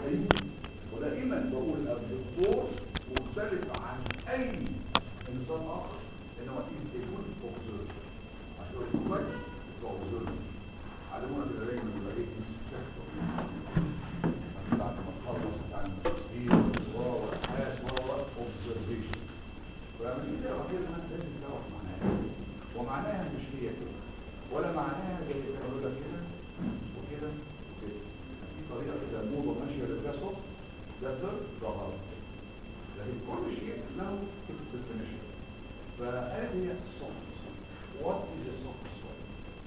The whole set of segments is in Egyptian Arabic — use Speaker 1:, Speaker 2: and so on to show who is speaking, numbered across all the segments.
Speaker 1: دايما ودائما بقول الدكتور مختلف عن اي انسان اخر انما is a good observer عشان يكون كويس is observer علمونا في العلم يبقى ايه inspector بعد ما تخلص عن التصوير والصور والابحاث وهو observation فلما تيجي تقرا كلمه لازم تعرف معناها ومعناها مش هي كده ولا معناها زي اللي بيقولوا لك كده وكده وكده في طريقه كده موضه ماشيه للكسر ده ده ده غلط لكن كل شيء له its definition فهذه هي الصوت what is a soft soil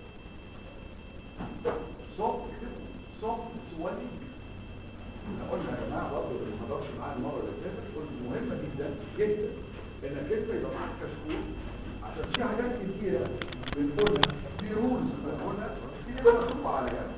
Speaker 1: soft soft swelling احنا قلنا يا جماعه برضه اللي ما حضرش معانا المره اللي فاتت قلت مهمه جدا جدا انك انت يبقى معاك كشكول عشان في حاجات كتيره بنقولها في رولز بنقولها في ناس مكتوبه على جنب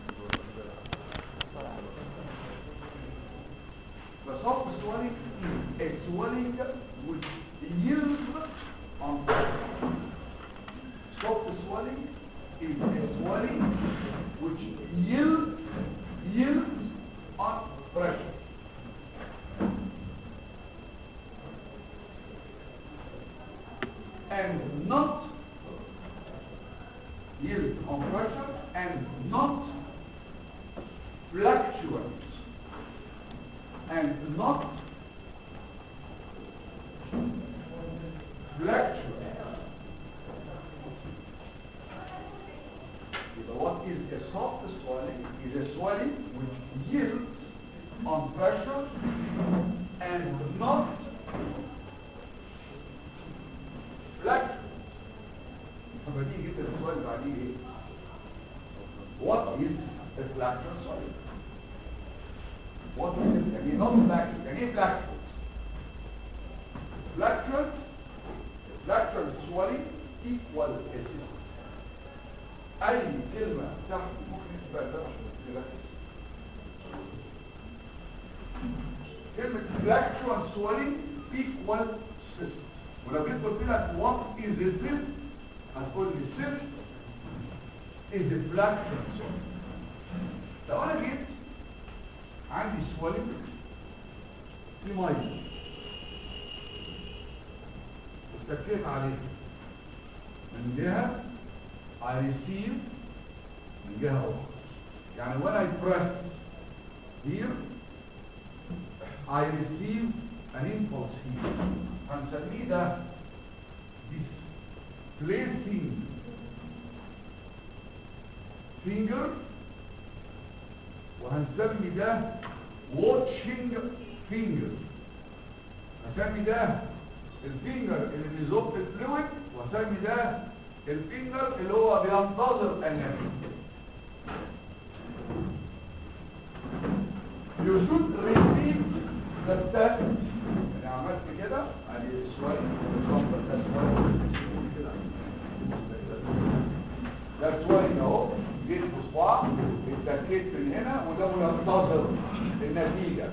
Speaker 1: The soft swelling is a swelling which yields on pressure. Soft swelling is a swelling which yields yields on pressure. And not yields on pressure and not fluctuates and not fluctuates. So what is a soft swelling? Is a swelling which yields on pressure and not fluctuates. طب دي جبت السؤال بعديه ايه؟ What is a fluctuant swelling? What is it? يعني ايه not fluctuant يعني ايه fluctuant fluctuant fluctuant swelling equal assist اي كلمة تحت ممكن تبقى ده عشان تركز كلمة fluctuant swelling equal cyst ولو جيت قلت لك what is a cyst هتقول لي cyst is a fluctuant swelling لو انا جيت عندي swelling في ميه واتكيت عليه من جهة I receive من جهة أخرى يعني when I press here I receive an impulse here هنسميه ده displacing finger وهنسمي ده watching finger هسمي ده الفينجر اللي بيزق الفلويد وهسمي ده الفينجر اللي هو بينتظر النفس You should repeat the test انا عملت كده ادي سؤال example ده سؤال كده ده سؤال اهو جيت بصباع اتكيت من هنا وده منتظر النتيجة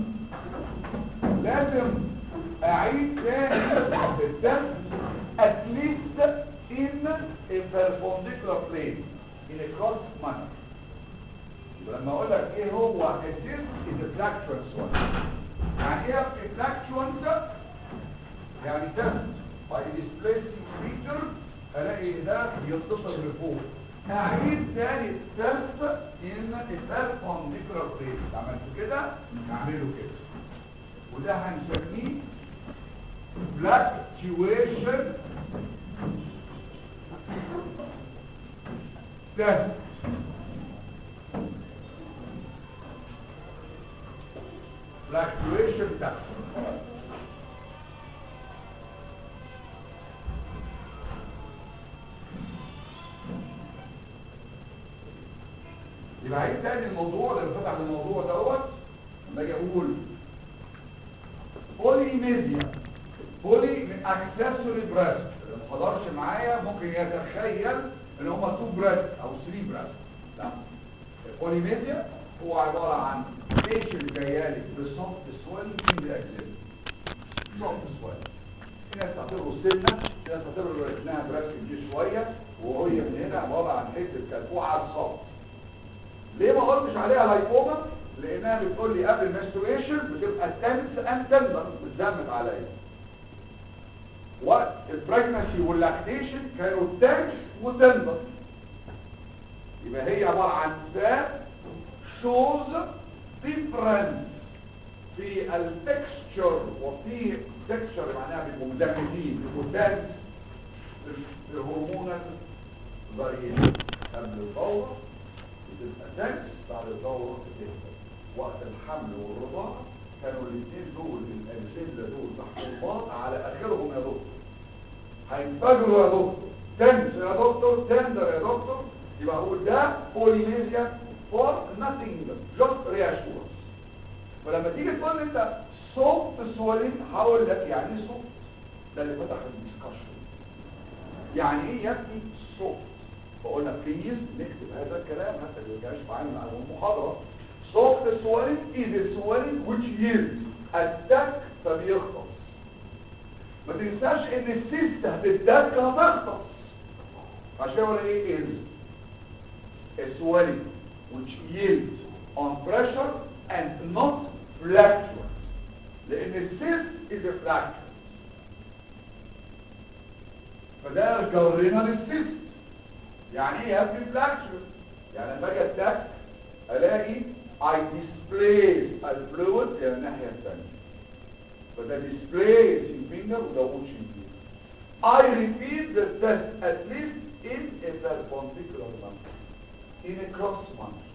Speaker 1: لازم اعيد تاني التست at least in a perpendicular plane in a cross manner يبقى لما اقول لك ايه هو assist is a fluctuant one يعني ايه a fluctuant يعني test by displacing meter الاقي ده بيتصل لفوق اعيد تاني التست ان البيربونديكولار بلين عملته كده اعمله كده وده هنسميه fluctuation test fluctuation test يبقى عيد تاني الموضوع لما فتح الموضوع دوت لما اجي اقول بوليميزيا بولي من اكسسوري بريست اللي ما حضرش معايا ممكن يتخيل ان هما تو بريست او 3 بريست لا البوليميزيا هو عباره عن بيشنت جايالك بالسوفت سويل في الاكسل سوفت سويل في ناس تعتبره سنه في ناس تعتبره انها بريست دي شويه وهي من هنا عباره عن حته كلكوعه على الصوت ليه ما قلتش عليها لايكوما لانها بتقول لي قبل الماستويشن بتبقى تنس اند تندر بتزمت عليا وقت البريجنسي واللاكتيشن كانوا تنس وتندر يبقى هي عباره عن فات shows difference في التكستشر وفي تكستشر معناها بيبقوا مزمتين بيبقوا تنس الهرمونال فاريشن قبل الدورة بتبقى تنس بعد الدورة بتهدى وقت الحمل والرضاعة كانوا الاثنين دول الأجسلة دول تحت الباط على آخرهم يا دكتور هينفجروا يا دكتور تنس يا دكتور تندر يا دكتور يبقى هو ده بولينيزيا فور nothing just reassurance فلما تيجي تقول لي انت صوت السؤالين هقول لك يعني ايه صوت ده اللي فتح الديسكشن يعني ايه يا ابني صوت فقلنا بليز نكتب هذا الكلام حتى ما يرجعش معانا مع المحاضره صوت السؤالين is a swelling which yields attack فبيختص ما تنساش ان السيست هتدك هتختص عشان كده ولا ايه is a swelling which yields on pressure and not fluctuate لان السيست is a fluctuate فده جرنا للسيست يعني ايه يا ابني fluctuate يعني لما اجي اتك الاقي I displace الفلويد الى الناحيه الثانيه فده displace الفينجر وده وش الفينجر I repeat the test at least in a perpendicular manner in a cross manner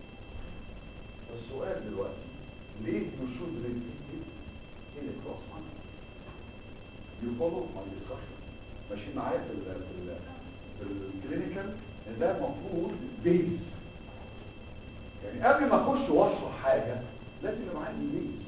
Speaker 1: السؤال دلوقتي ليه you should repeat it in a cross manner you follow my discussion ماشيين معايا في ال في ال في الكلينيكال ان ده المفروض بيز يعني قبل ما اخش واشرح حاجه لازم يبقى عندي بيز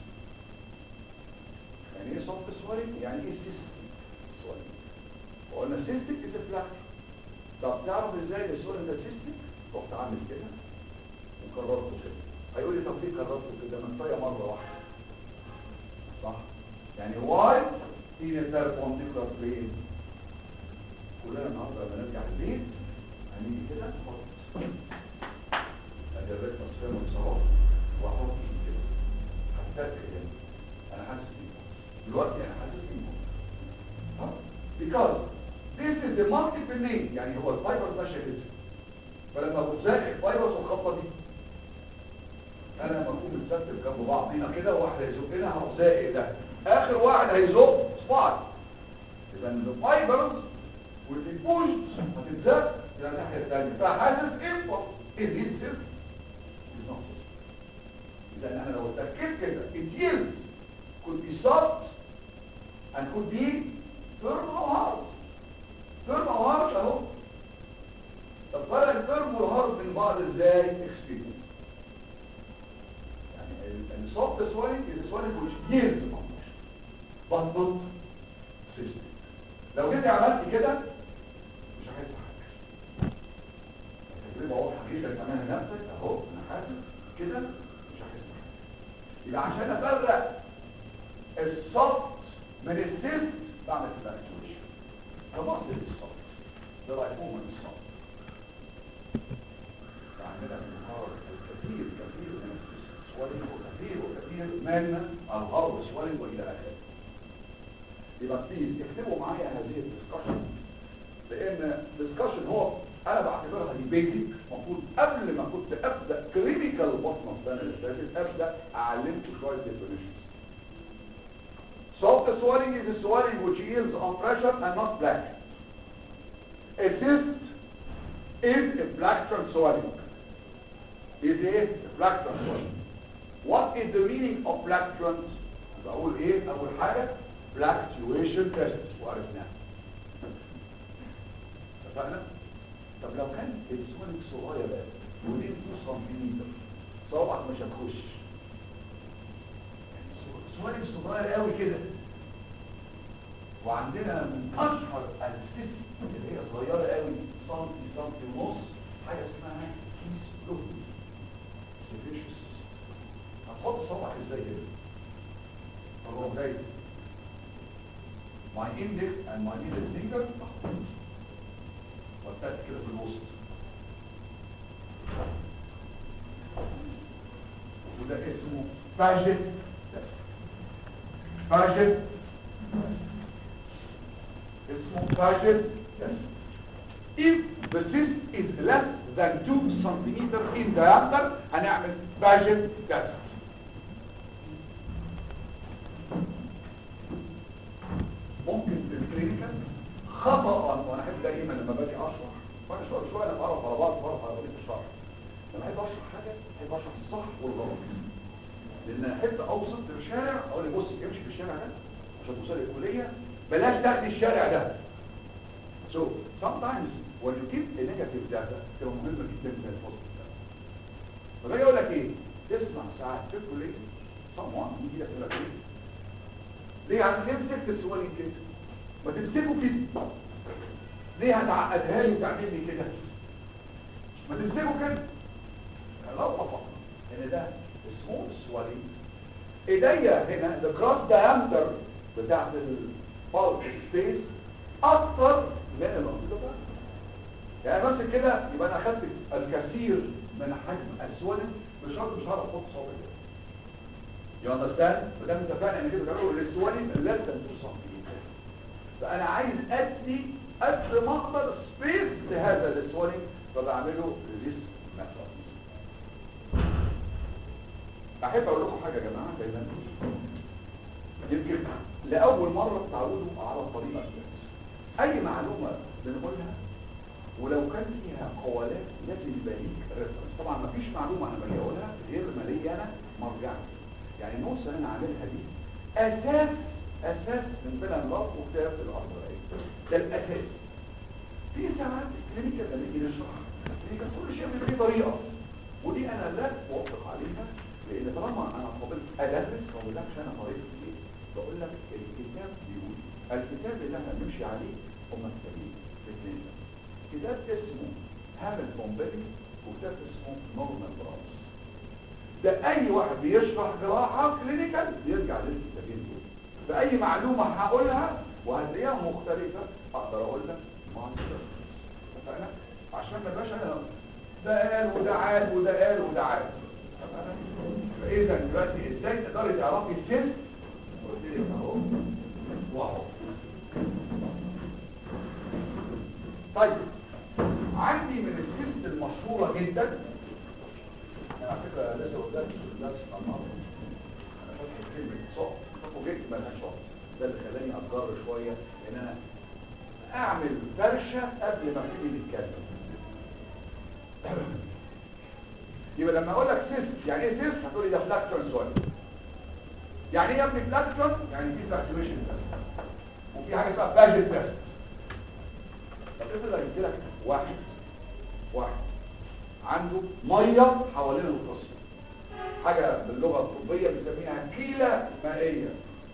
Speaker 1: يعني ايه صوت سوالين يعني ايه سيستم سوالين وقلنا سيستم از فلاك طب تعرف ازاي السؤال ده سيستم رحت عامل كده وكررته كده هيقول لي طب ليه كررته كده ما كفايه مره واحده صح يعني واي in a perpendicular plane كلنا النهارده لما نرجع البيت هنيجي كده نحط ادي الريكتس فيمورس اهو واحط ايدي كده هتفك هنا انا حاسس بيه دلوقتي انا حاسس بيه because this is a multiple name يعني هو الفايبرز ماشيه كده فلما بتزاق الفايبرز والخطه دي انا لما اكون متثبت جنب بعضينا كده واحد هيزقنا هروح زائق ده اخر واحد هيزق صباعي اذا الفايبرز واللي بوشت هتتزق الى الناحيه الثانيه فحاسس امبلس از ات سيست از نوت سيست اذا انا لو اتاكدت كده it yields could be soft and could be firm or hard firm or hard اهو طب فرق الفيرم والهارد من بعض ازاي experience يعني السوفت swelling is a swelling which yields function but not system لو جيت عملت كده مش هحس حاجه تجربه واضحه جدا كمان لنفسك اهو انا حاسس كده مش هحس حاجه يبقى عشان افرق السوفت من السيست بعمل فلاكتويشن فبصل السوفت ده رايحون من السوفت عندنا في النهار الكثير كثير من السيست سوالين وكثير وكثير من الهارد سوالين والى اخره يبقى بليز اكتبوا معايا هذه الدسكشن لان الدسكشن هو انا بعتبرها دي بيزك المفروض قبل ما كنت ابدا كلينيكال بطنه السنه اللي فاتت ابدا اعلمكم شويه ديفينيشنز Soft swelling is a swelling which yields on pressure and not black. A cyst is a fluctuant swelling. Is a fluctuant swelling. What is the meaning of fluctuant? بقول ايه اول حاجه fluctuation test وعرفناها اتفقنا طب لو كان السوالك صغير بقى ودي 2 سنتيمتر صوابعك مش هتخش سوالك صغير قوي كده وعندنا من اشهر السيست اللي هي صغيره قوي سنتي سنتي ونص حاجه اسمها كيس بلوك سيفيشن سيست هتحط صوابعك ازاي كده طب جاي my index and my middle finger وابتدي كده في الوسط ده اسمه باجيت تيست باجيت تيست اسمه باجيت تيست if the cyst is less than 2 cm in diameter هنعمل باجيت تيست ممكن في الكلينيكال خطأ وانا احب دايما لما باجي اشرح وانا شويه شويه انا بعرف على بعض بعرف على طريقه الشرح لما احب اشرح حاجه احب اشرح الصح والغلط لان انا احب اوصل في الشارع اقول لك بصي امشي في الشارع ده عشان توصلي الكليه بلاش تاخدي الشارع ده so sometimes when you keep a negative data تبقى مهمه جدا زي البوزيتيف data فده يقول لك ايه تسمع ساعات في الكليه someone يجي لك يقول لك ايه ليه يعني ليه مسكت السؤال كده ما تمسكه كده ليه هتعقدها لي وتعمل لي كده ما تمسكه كده لو طبعا ان ده سمول سوالي ايديا هنا the cross diameter بتاعت البالك سبيس اكتر من الانتظار يعني بس كده يبقى انا اخدت الكثير من حجم السوالي بشرط مش هعرف احط صابع كده يو اندرستاند فده اتفقنا ان كده بنقول السوالي less than 2 سم فانا عايز ادي قد ما اقدر سبيس لهذا السوالي فبعمله ريزيست ميثودز احب اقول لكم حاجه يا جماعه دايما يمكن لاول مره تتعودوا على الطريقه دي اي معلومه بنقولها ولو كان فيها قوالات لازم يبقى ليك ريفرنس طبعا ما فيش معلومه انا باجي اقولها غير ما ليا انا مرجع يعني النوتس اللي انا عاملها دي اساس اساس من بلا الله وكتاب الاصل ده الاساس في ساعات الكلينيكال لما نيجي نشرح الكلينيكال كل شيء بيبقى ليه طريقه ودي انا لا اوافق عليها لان طالما انا فضلت ادرس ما بقولكش انا طريقتي ايه بقول لك الكتاب بيقول الكتاب اللي احنا بنمشي عليه هم كتابين الاثنين كتاب اسمه هاملتون بيلي وكتاب اسمه نورمان براوس ده اي واحد بيشرح جراحه كلينيكال بيرجع للكتابين دول فاي معلومه هقولها وهتلاقيها مختلفه اقدر اقول لك ما اتفقنا عشان ما يبقاش انا ده قال وده عاد وده قال وده عاد فاذا دلوقتي ازاي تقدري تعرفي السيست قلت لك اهو واهو طيب عندي من السيست المشهوره جدا انا على فكره لسه قدامي في الدرس بتاع النهارده انا فاكر كلمه صوت وجيت مالهاش صوت ده اللي خلاني اتجر شويه ان انا اعمل فرشه قبل ما ابتدي نتكلم يبقى لما اقول لك سيست يعني ايه سيست هتقول لي ده فلاكشن سؤال يعني ايه يا ابني فلاكشن يعني في فلاكشويشن بس وفي حاجه اسمها باجيت بيست طب افرض قلت لك واحد واحد عنده ميه حوالين القصر حاجه باللغه الطبيه بنسميها كيله مائيه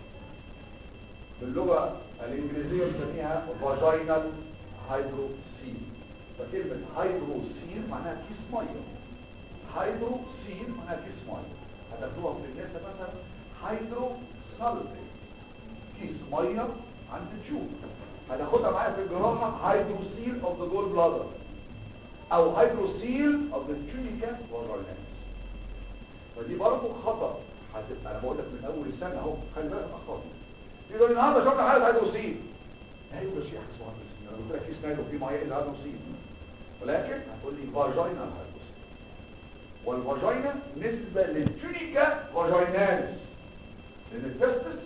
Speaker 1: باللغه الانجليزيه بنسميها فاجينال هيدروسيل فكلمه هيدروسيل معناها كيس ميه هيدروسيل معناها كيس ميه هتاخدوها في النساء مثلا هيدرو سلفيت كيس ميه عند التيوب هتاخدها معايا في الجراحه هيدروسيل اوف ذا جول بلادر او هيدروسيل اوف ذا تيونيكا فاجيناليس فدي برضه خطا هتبقى انا بقول لك من اول السنه اهو خلي بالك من الاخطاء دي يقول النهارده شفنا حاله هيدروسيل ايوه ده شيء اسمه هيدروسيل انا قلت لك كيس ماله وفيه ميه اذا هيدروسيل ولكن هتقول لي فاجينال هيدروسيل والفاجينا نسبه للتيونيكا فاجيناليس لان التستس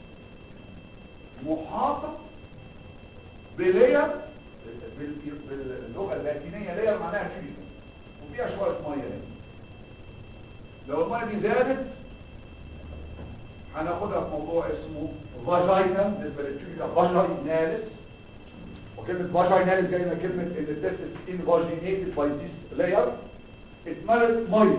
Speaker 1: محاطه بلير باللغه اللاتينيه لير معناها تيونيكا وفيها شويه ميه هنا لو الميه دي زادت هناخدها في موضوع اسمه فاجينا بالنسبه للتيونيكا فاجيناليس وكلمه فاجيناليس جايه من كلمه ان التستس انفاجينيتد باي ذيس لاير اتملت ميه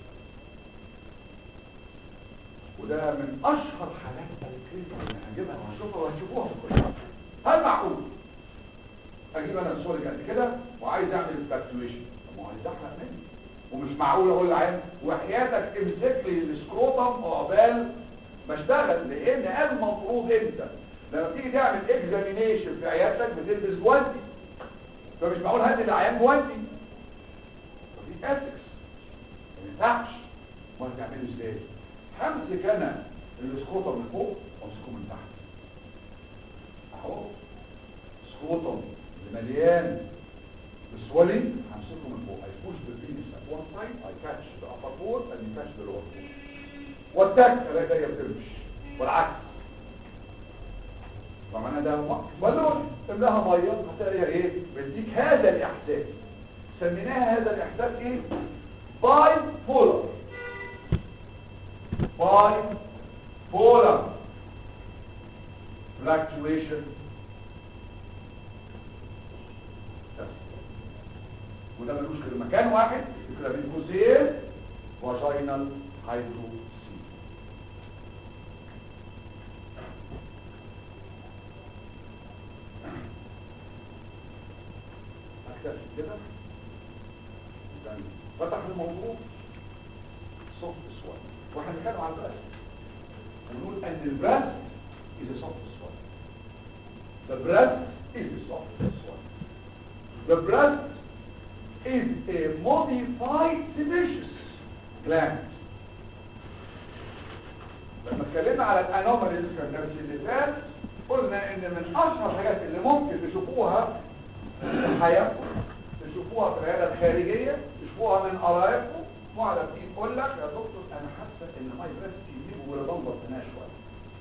Speaker 1: وده من اشهر حالات الكلينيكال اللي هنجيبها وهنشوفها وهتشوفوها في الكليه هل معقول اجيب انا الصور قد كده وعايز اعمل ايفاكتويشن طب ما هو هيزحلق مني ومش معقول اقول للعيان وحياتك امسك لي السكروتم عقبال ما اشتغل لان المفروض انت لما تيجي تعمل اكزامينيشن في عيادتك بتلبس جوانتي فمش معقول هدي العيان جوانتي فدي اسكس ما ينفعش امال هتعمله ازاي همسك انا السكوتر من فوق وامسكه من تحت اهو سكوتر اللي مليان بالسوالين همسكه من فوق I push the penis at one side I catch the upper port and you catch the lower port والتك الاقي ايديا بترمش والعكس طبعا ده بالون املاها ميه هتلاقيها ايه بيديك هذا الاحساس سميناها هذا الاحساس ايه باي بولر باي بولر fluctuation بس وده ملوش غير مكان واحد يبقى بين قوسين فاجينال هيدروسي اكتفي كده إذن فتح الموضوع صوت السؤال واحنا بنتكلم على البرست ونقول ان البرست is a soft swell the breast is a soft swell the breast is a modified sebaceous gland لما اتكلمنا على الانوماليز في الدرس اللي فات قلنا ان من اشهر الحاجات اللي ممكن تشوفوها في حياتكم تشوفوها في العياده الخارجيه تشوفوها من قرايبكم واحده بتيجي تقول لك يا دكتور انا حاسه ان ماي بريست يجيب ولدان بطنها شويه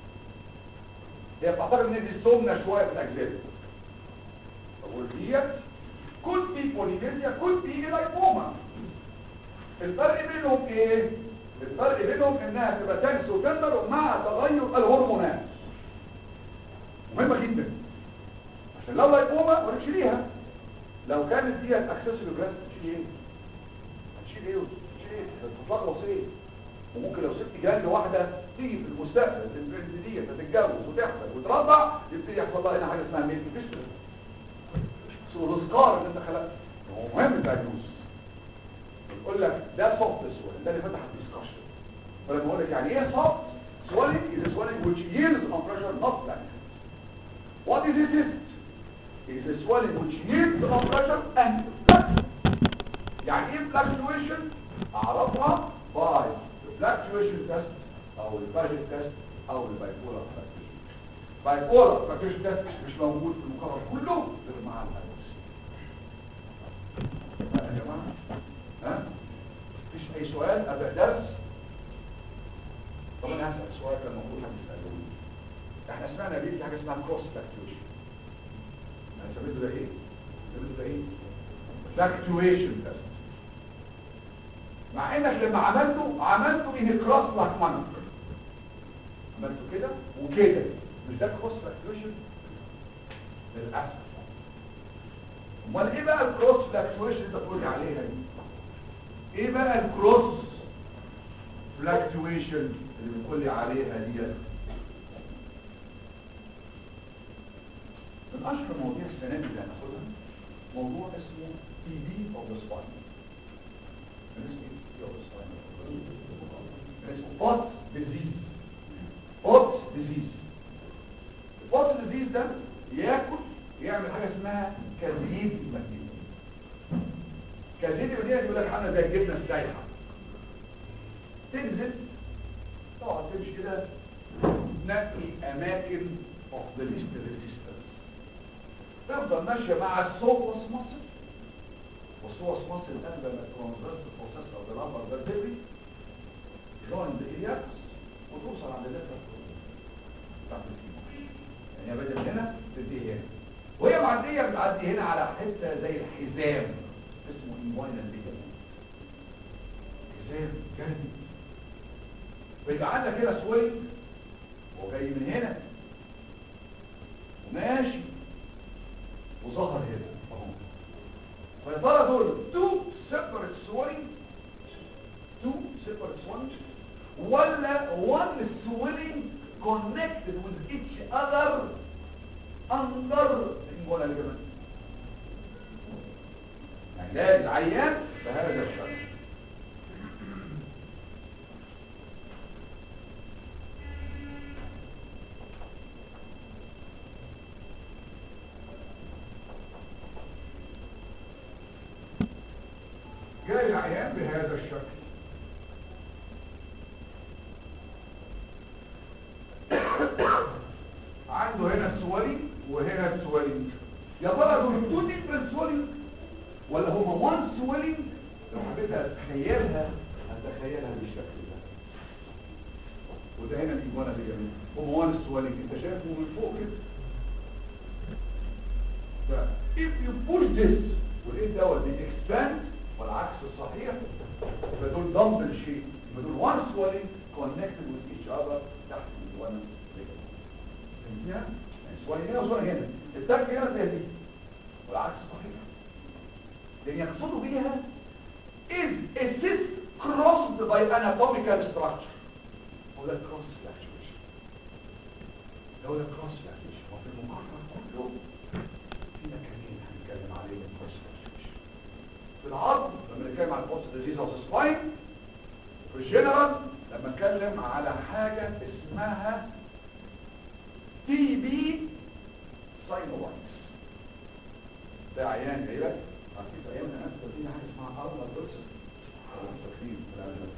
Speaker 1: هي بتعتقد ان دي سمنه شويه في الاجزاء والديت could be polynesia could be lipoma الفرق بينهم ايه الفرق بينهم انها تبقى تنس وتندر مع تغير الهرمونات مهمه جدا عشان لو لايبوما ما نشيليها لو كانت ديت اكسسوري بريست تشيل ايه هتشيل ايه تشيل ايه هتتلخص ايه وممكن لو سبت جنب واحده تيجي في المستقبل البنت ديت هتتجوز وتحمل وترضع يبتدي يحصل لها هنا حاجه اسمها ميلك فيشر سو الاسقار اللي انت خلقته هو مهم الدايجنوز بيقول لك ده سوفت سويل ده اللي فتح الديسكشن فلما اقول لك يعني ايه سوفت swelling is a swelling which yields on pressure not blank what is a cyst is a swelling which yields on pressure and fluctuates يعني ايه fluctuation اعرفها by the fluctuation test او الباجت تيست او البايبولار fluctuation بايبولار fluctuation test مش موجود في المقرر كله غير مع الهيدروسين يا جماعه ها مفيش اي سؤال ابدا درس طب انا هسال سؤال كان المفروض حد يساله لي احنا سمعنا بيه في حاجه اسمها كروس فلكتويشن انا سميته ده ايه سميته ده ايه فلكتويشن تيست مع انك لما عملته عملته ان كروس لاك مانر عملته كده وكده مش ده كروس فلكتويشن للاسف امال ايه بقى الكروس فلكتويشن اللي بتقولي عليها دي ايه بقى الكروس فلكتويشن اللي بتقولي عليها ديت من اشهر مواضيع السنه دي اللي هناخدها موضوع اسمه تي بي اوف ذا سباين اسمه ايه تي بي اوف ذا سباين اسمه بوتس ديزيز بوتس ديزيز البوتس ديزيز ده ياكل يعمل حاجه اسمها كزيد المدينه كزيد المدينه يقول لك عامله زي الجبنه السايحه تنزل تقعد تمشي كده تنقي اماكن of the least resistance تفضل ماشيه مع السوس مصر والسوس مصر الان لما ترانسفيرس بروسيس او دلامبر فيرتيبري جوين بالياكس وتوصل عند الناس بتاعت الفيمور يعني بدل هنا تدي هنا وهي معديه بتعدي هنا على حته زي الحزام اسمه انفاينال ليجامنت حزام جامد ويبقى عندك هنا سوينج هو جاي من هنا وماشي وظهر هنا اهو فيا ترى دول تو سيبريت سوينج تو سيبريت سوينج ولا one swelling connected with each other under the inguinal ligament يعني ده العيان بهذا الشكل جاي العيان بهذا الشكل عنده هنا السوالي وهنا السوالي يا ترى دول تو ديفرنت سوالي ولا هما وان سوالي لو حبيت اتخيلها هتخيلها بالشكل ده وده هنا الايجوانا دي جميل هما وان سوالي انت شايفه من فوق كده ف if you push this والايه دوت بيكسباند والعكس صحيح يبقى دول دمبل شيء يبقى دول وان سوالي connected with each other تحت الايجوانا فهمتيها؟ يعني سوالي هنا وسوالي هنا التك هنا زي دي والعكس صحيح لان يقصدوا بيها is a cyst crossed by anatomical structure هو ده cross fluctuation هو ده cross fluctuation وفي المقارنة كله في مكانين هنتكلم عليهم cross fluctuation في العظم لما نتكلم على البوتس ديزيز اوف سباين في الجنرال لما نتكلم على حاجة اسمها تي بي ساينولايتس ده عيان جاي لك عارفين في ايامنا انت فينا حاجه اسمها ارلا بيرسون فاكرين في العلم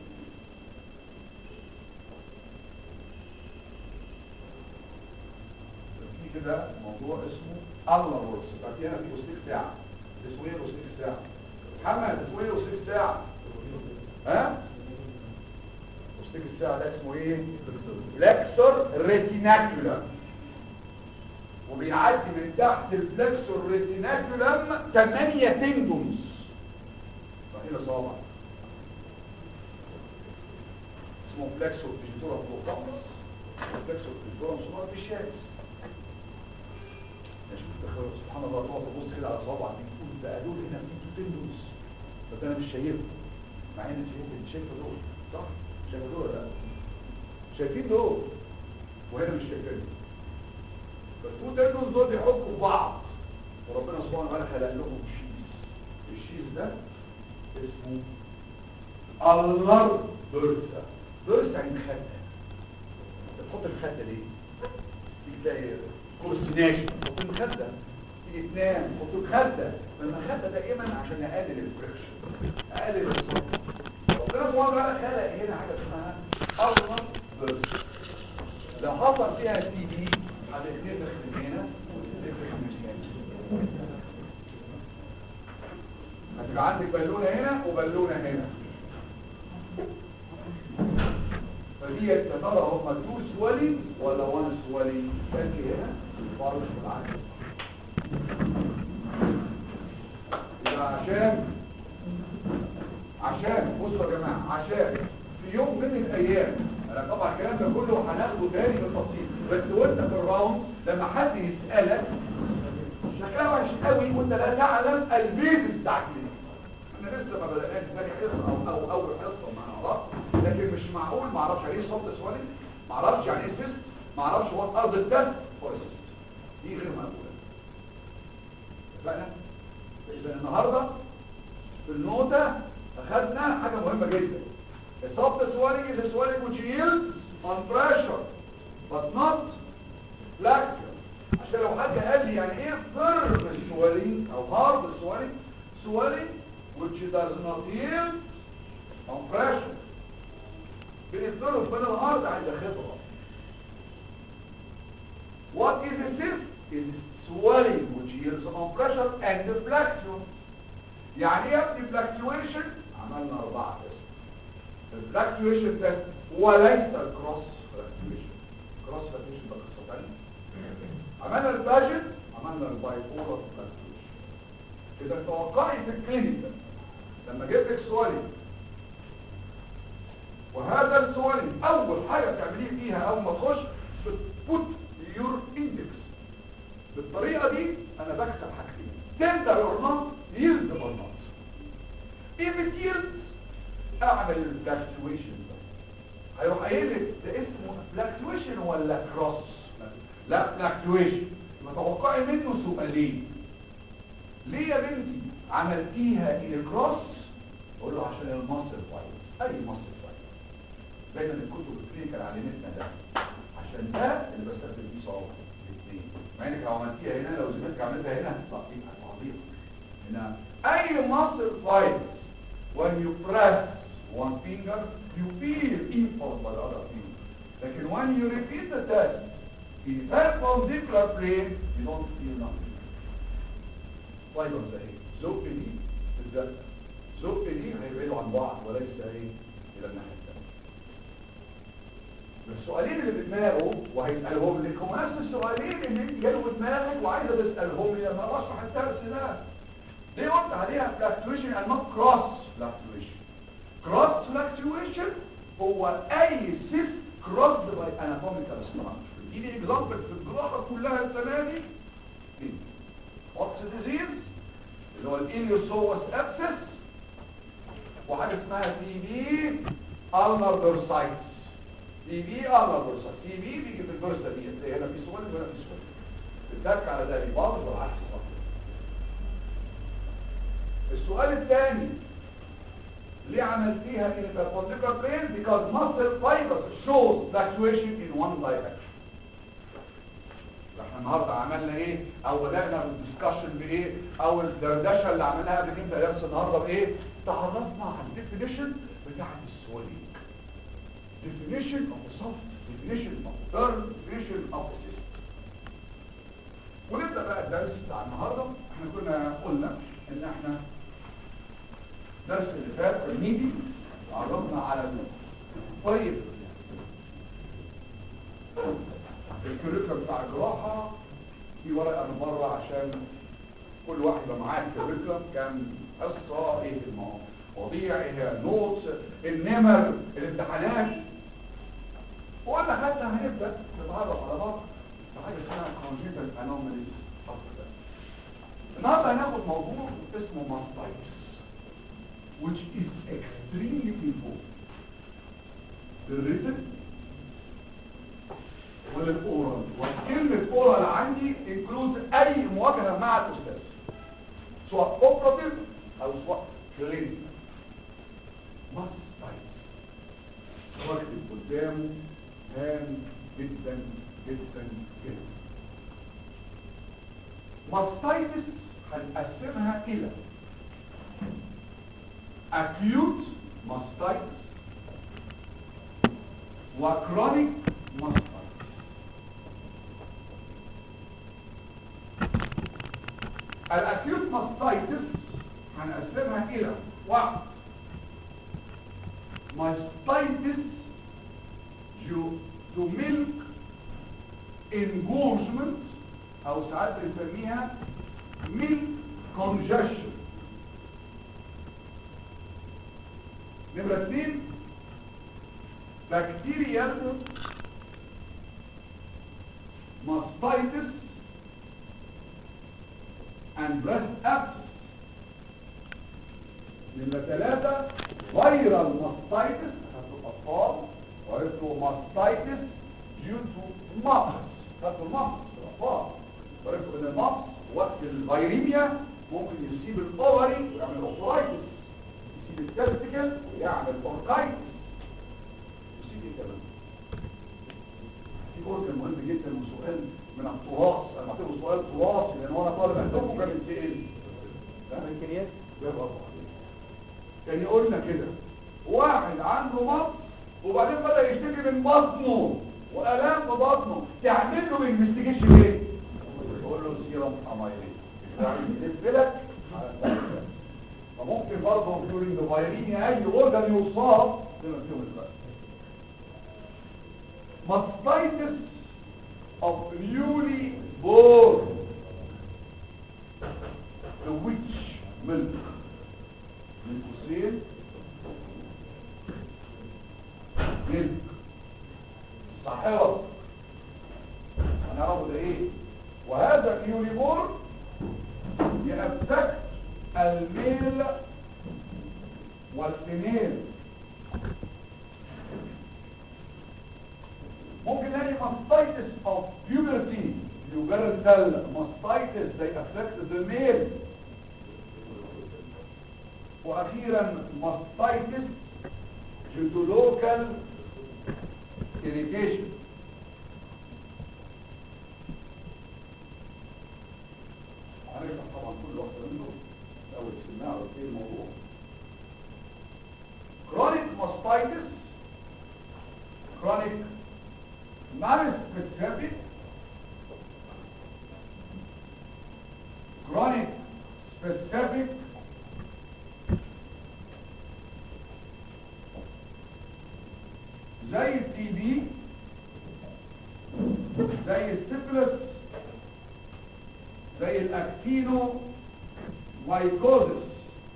Speaker 1: في كده موضوع اسمه الله ورس ففي هنا في وسيك ساعه اسمه ايه وسيك الساعه محمد اسمه ايه وسيك الساعه ها وسيك الساعه ده اسمه ايه فلكسور ريتيناكولار وبيعدي من تحت الفلكسور ريتيناكولم 8 تندونز فهنا صوابع اسمه فلكسور ديجيتورا بروكامبس فلكسور ديجيتورا مصنوع بالشاكس سبحان الله تقعد تبص كده على صوابعك تقول ده دول هنا في تو تندونز بس انا مش شايفهم مع ان انت شايف شايفه دول صح شايفه دول ولا لا شايفين دول وهنا مش شايفين فالتو تندونز دول بيحكوا في بعض وربنا سبحانه وتعالى خلق لهم شيز الشيز ده اسمه اللر بيرسا بيرسا يعني مخدة تحط المخدة ليه؟ تيجي تلاقي كرسي ناشف تحط المخدة تيجي تنام تحط المخدة فالمخدة دائما عشان اقلل الفريكشن اقلل الصوت ربنا سبحانه وتعالى خلق هنا حاجة اسمها اللر بيرسا لو حصل فيها تي بي هتتنفخ من هنا وتتنفخ من هنا هتبقى عندك بالونة هنا وبالونة هنا فدي يا ترى هم تو سوالينز ولا وان سوالينج فاكر هنا الفرق بالعكس يبقى عشان عشان بصوا يا جماعه عشان في يوم من الايام انا طبعا الكلام ده كله هناخده تاني بالتفصيل بس وانت في الراوند لما حد يسالك شكلها وحش قوي وانت لا تعلم البيزس بتاعك ايه احنا لسه ما بدأناش ثاني حصه او او اول حصه مع بعض لكن مش معقول ما اعرفش يعني ايه صوت سوالي ما اعرفش يعني ايه سيست ما اعرفش وات ارض التست فور سيست دي غير مقبوله اتفقنا اذا النهارده في النوتة اخذنا حاجة مهمة جدا A soft swelling is a swelling which yields on pressure but not flexion عشان لو حد قال لي يعني ايه firm swelling او hard swelling swelling which does not yield on pressure بين الفيرم وبين الهارد عايزة خبرة What is a cyst? Is swelling which yields on pressure and the flexion يعني ايه ابني fluctuation عملنا اربعة تست الفلكتويشن تست وليس الكروس فلكتويشن الكروس فلكتويشن ده قصة تانية عملنا الباجت عملنا البايبولر فلكتويشن اذا توقعي في الكلينيكال لما جبت لك سؤالي وهذا السؤالي اول حاجة بتعمليه فيها اول ما تخش بتبوت يور اندكس بالطريقة دي انا بكسب حاجتين تندر اور نوت يلز اور نوت if it yields اعمل الفلكتويشن بس هيروح قايل لك ده اسمه فلكتويشن ولا كروس لا فلكتويشن يبقى توقعي منه سؤالين ليه يا بنتي عملتيها الى كروس اقول له عشان المصل كويس اي مصل كويس دايما الكتب الكلينيكال علمتنا ده عشان ده اللي بستخدم فيه صوابع الاثنين مع انك لو عملتيها هنا لو زميلتك عملتها هنا طب يبقى عظيم هنا اي مصل فايبرز when you press one finger you feel impulse by the other finger لكن when you repeat the test in perpendicular plane you don't feel nothing فايبرز اهي زق دي تتزق زق دي هيبعدوا عن بعض وليس ايه الى الناحيه الثانيه السؤالين اللي في دماغه وهيسالهم لك هم نفس السؤالين اللي انت جاوا في دماغك وعايزه تسالهم لي لما بشرح الدرس ده ليه قلت عليها fluctuation and not cross fluctuation cross fluctuation هو اي cyst crossed by anatomical structure دي اكزامبل في الجراحه كلها السنه دي واتس ديزيز اللي هو الاليوسوس ابسس وحاجه اسمها تي بي النر بيرسايتس تي بي النر بيرسايتس تي بي بيجي في البرسه دي تلاقي هنا في سؤال وهنا في سؤال بتدك على ده يبقى والعكس صح السؤال الثاني ليه عملتيها in a perpendicular plane because muscle fibers shows fluctuation in one direction احنا النهارده عملنا ايه او بدانا الدسكشن بايه او الدردشه اللي عملناها قبل كده درس النهارده بايه تعرفنا على الديفينيشن بتاع السويلنج definition of the soft definition of the firm definition of the cyst ونبدا بقى الدرس بتاع النهارده احنا كنا قلنا ان احنا الدرس اللي فات الميدي عرفنا على طيب الكريكولم بتاع الجراحه في ورقه من بره عشان كل واحد يبقى معاه الكريكولم كان حصه ايه المواضيع ايه هي النوتس النمر الامتحانات وقلنا حتى هنبدا نتعرف على بعض في حاجه اسمها congenital anomalies of the test النهارده هناخد موضوع اسمه mastitis which is extremely important the written وللأورال وكلمة أورال عندي includes أي مواجهة مع الأستاذ سواء اوبراتيف أو سواء كلينيك ماستايتس واكتب قدامه هام جدا جدا جدا ماستايتس هنقسمها إلى acute mastitis وchronic mastitis الاكيوت ماستايتس هنقسمها الى واحد ماستايتس جو تو ميلك انجورجمنت او ساعات بنسميها ميلك كونجشن نمرة اتنين بكتيريا ماستايتس and breast abscess نمرة ثلاثة viral mastitis خدوا الأطفال وعرفتوا mastitis due to mumps خدوا الممس في الأطفال وعرفتوا إن الممس وقت الفيريميا ممكن يسيب الأوفري ويعمل أوفرايتس يسيب التستيكل ويعمل أوركايتس يسيب إيه كمان؟ في أورجن مهم جدا وسؤال من التراث انا بعتبره سؤال تراثي لان وانا طالب عندكم كان يتسال
Speaker 2: امكانيات
Speaker 1: ده برضه كان يقول لنا كده واحد عنده مغص وبعدين بدا يشتكي من بطنه والام في بطنه تعمل له انفستيجيشن ايه يقول له سيرم امايليز يعني يلف لك على الثلاث فممكن برضه ديورنج فايرينيا اي اورجن يصاب بما فيهم البس ماستايتس of newly born the witch milk من قوسين ملك الصحيرة هنعرفه ده ايه وهذا النيولي بورن يأفكت الميل والفيميل ممكن نلاقي mastitis of puberty pubertal mastitis they affect the male واخيرا mastitis due to local irritation هنشرح طبعا كل واحده منهم اول سماع وايه الموضوع chronic mastitis chronic non specific chronic specific زي التي بي زي السيفلس زي الاكتينو مايكوزس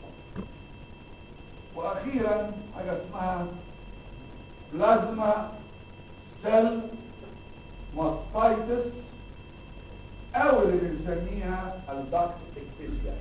Speaker 1: واخيرا حاجه اسمها بلازما سيل ماستايتس او اللي بنسميها الدكت اكتيسيا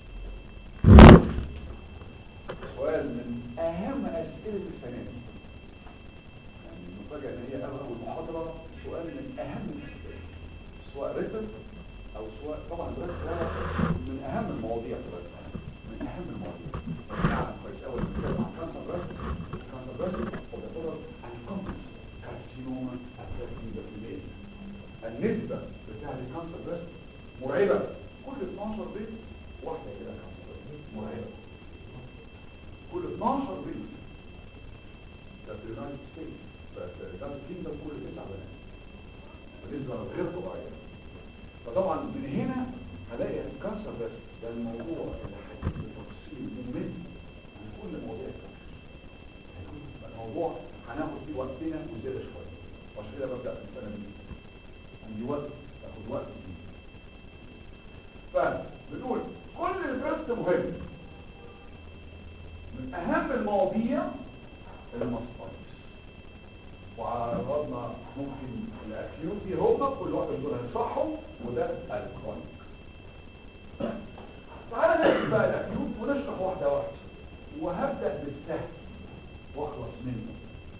Speaker 1: سؤال من اهم اسئله السنه دي يعني المفاجاه ان هي اول محاضره سؤال من اهم الاسئله سواء ريتم او سواء طبعا الدراسه ده من اهم المواضيع في الريتم من اهم المواضيع نعم كويس قوي بنتكلم عن كانسر بريست كانسر بريست وبيعتبر الكومبلكس كارسينوما افكتنج ذا النسبه بتاع الكانسر بريست مرعبه كل 12 بنت واحده كده كانسر بريست مرعبه كل 12 بنت ده في اليونايتد ستيتس ده الكينجدم كل تسع بنات بالنسبه غير طبيعيه فطبعا من هنا هلاقي الكانسر بس ده الموضوع اللي هيجي بتفصيل ممل عن كل مواضيع الكانسر هيكون الموضوع هناخد فيه وقتنا وزياده شويه وعشان كده ببدا من سنه دي عندي وقت تاخد وقت فبنقول كل البريست مهم من اهم المواضيع الماستايتس وعرضنا ممكن الاكيوتي هما كل واحد دول هنشرحهم وده الكرونيك تعالى نمشي بقى الاكيوت ونشرح واحده واحده وهبدا بالسهل واخلص منه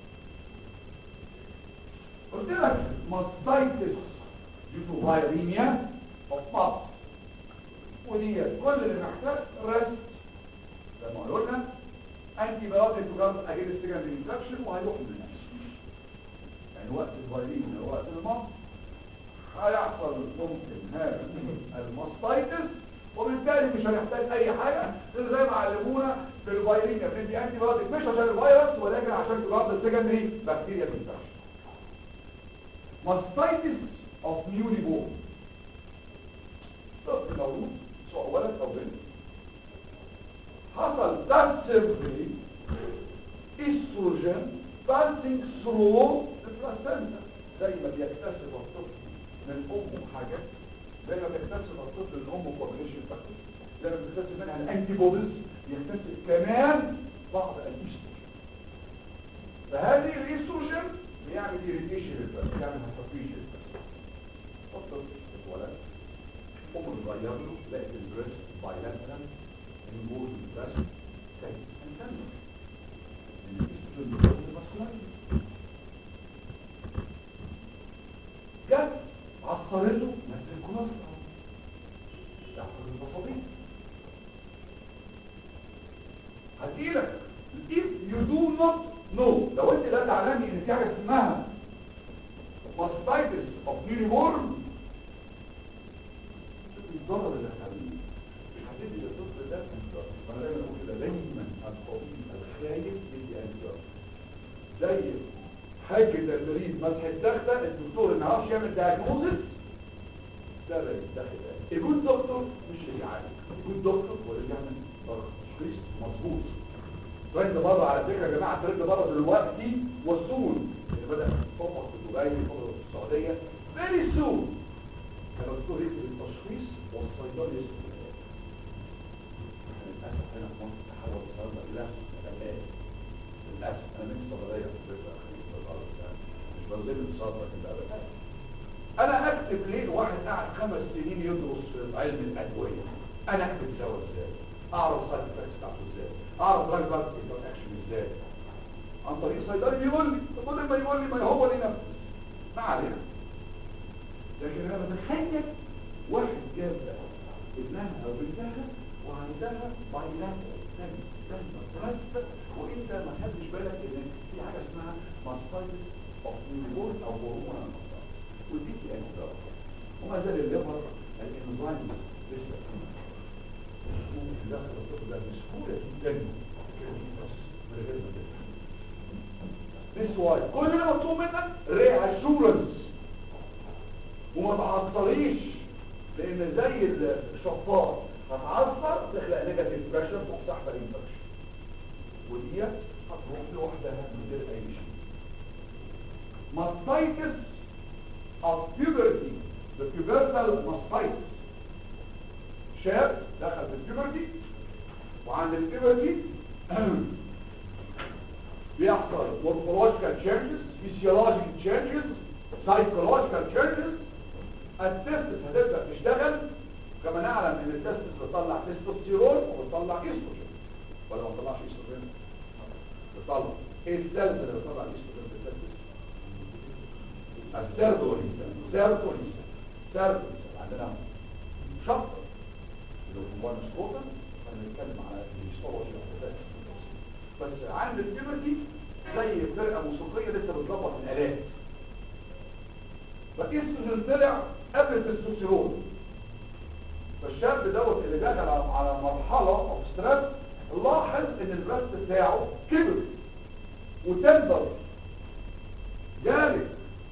Speaker 1: قلت لك ماستايتس due to viremia of mouth ودي كل اللي محتاج ريست زي ما قلنا انتي بايوتيك تجارب اجيب السجن انفكشن وهيروح من نفسه يعني وقت الفيروس وقت المرض هيحصل ممكن هذا الماستايتس وبالتالي مش هنحتاج اي حاجه غير زي ما علمونا في الفيروس بندي انتي بايوتيك مش عشان الفيروس ولكن عشان تجارب السكندري بكتيريا انفكشن ماستايتس اوف نيولي بورن طفل مولود سواء ولد او بنت حصل تنسبري استروجين passing through the placenta زي ما بيكتسب الطفل من امه حاجات زي ما بيكتسب الطفل من امه كوبليشن فاكتور زي ما بيكتسب منها الانتي بوديز يكتسب كمان بعض الاستروجين فهذه الاستروجين بيعمل ايريتيشن للبس بيعمل هايبرتيشن للبس الطفل اتولد امه تغير له لقت البريست بايلاترال نقول بس كويس نكمل جت عصرته نفس الكوليسترول تاخد البصابين هديلك if you do not know لو انت لا تعلمي ان في حاجه اسمها mastitis of newborn الضرر اللي هتعمله هتدي للطفل ده انا دايما بقول كده دايما الطبيب الخايف يدي انتيبيوتيك زي حاجه المريض مسح التخته الدكتور ما يعرفش يعمل دايجنوزس ده لا يتدخل يكون دكتور مش اللي يعالج يكون دكتور هو اللي يعمل تشخيص مظبوط ترند بره على فكره يا جماعه ترند بره دلوقتي وصول اللي بدا يطبق في دبي يطبق في السعوديه فيري سون كان الدكتور يكتب التشخيص والصيدلي يكتب للأسف هنا في مصر تحول الصيدلة إلى الآن للأسف أنا من صيدلية في البيت أخرين صيدلة السنة مش بنزل بصيدلة في الأبد أنا أكتب ليه واحد قاعد خمس سنين يدرس في علم الأدوية أنا أكتب دواء إزاي أعرف سايد إفكتس بتاعته إزاي أعرف دراج بارت أكشن إزاي عن طريق صيدلي بيقول لي طب ما يقول لي ما هو اللي ينفذ ما علينا لكن أنا بتخيل واحد جاب ابنها أو بنتها وعندها بايلاترال تنس تنس وانت ما خدتش بالك ان في حاجه اسمها ماستايتس اوف نيوبورن او هرمون ماستايتس ودي انتظار وما زال الليفر الانزيمز لسه ممكن داخل الطفل ده بسهوله جدا بس من غير ما تفهم This why كل اللي مطلوب منك reassurance وما تعصريش لان زي الشطار هتعصر تخلق نيجاتيف بريشر تروح سحبه انفكشن ودي هتروح لوحدها من غير اي شيء mastitis of puberty the pubertal mastitis شاب دخل في البيوبرتي وعند البيوبرتي بيحصل morphological changes physiological changes psychological changes التستس هتبدأ تشتغل كما نعلم ان التستس بتطلع تستوستيرون وبتطلع ايستروجين ولا ما بتطلعش ايستروجين بتطلع ايه السيلز اللي بتطلع ايستروجين في التستس السيرتوليسا سيرتوليسا سيرتوليسا عندنا شطر اللي هو المسكوتا هنتكلم على الهيستولوجي اوف التستس بس عند البيبرتي زي فرقه موسيقيه لسه بتظبط الالات فالاستروجين طلع قبل التستوستيرون فالشاب دوت اللي دخل على مرحله اوف ستريس لاحظ ان البريست بتاعه كبر وتندر جامد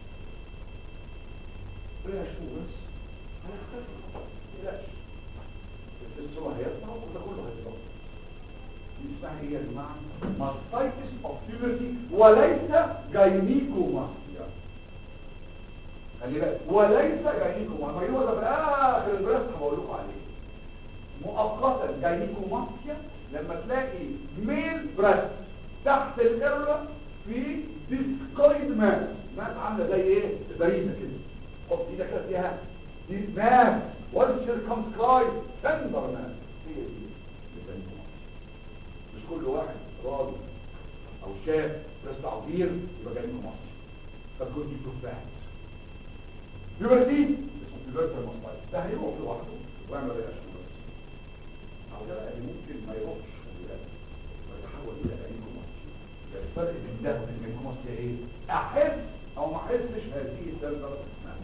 Speaker 1: طلع شو بس هيختفي متقلقش التستوستيرون هيطلع وده كله هيتظبط دي اسمها ايه يا جماعه ماستايتس اوف بيوبرتي وليس جاينيكوماستيا خلي بالك وليس جاينيكوماستيا هو ده في اخر البريست هقول لكم عليه مؤقتا جاينيكوماستيا لما تلاقي ميل بريست تحت القرة في ديسكويد ماس ماس عامله زي ايه البريزه كده حط ايدك كده فيها دي ماس والسيركمسكرايب تندر ماس هي دي الجاينيكوماستيا مش كل واحد راجل او شاب بريست عبير يبقى جاينيكوماستيا فكنت تفاحت بيبرتي اسمه بيبرتي المصطلح ده هيروح لوحده ويعمل رياكشن بس او ده بقى ممكن ما يروحش ويتحول الى جاينيكوماستيا الفرق بين ده وبين الجاينيكوماستيا ايه احس او ما احسش هذه الدرجه ماس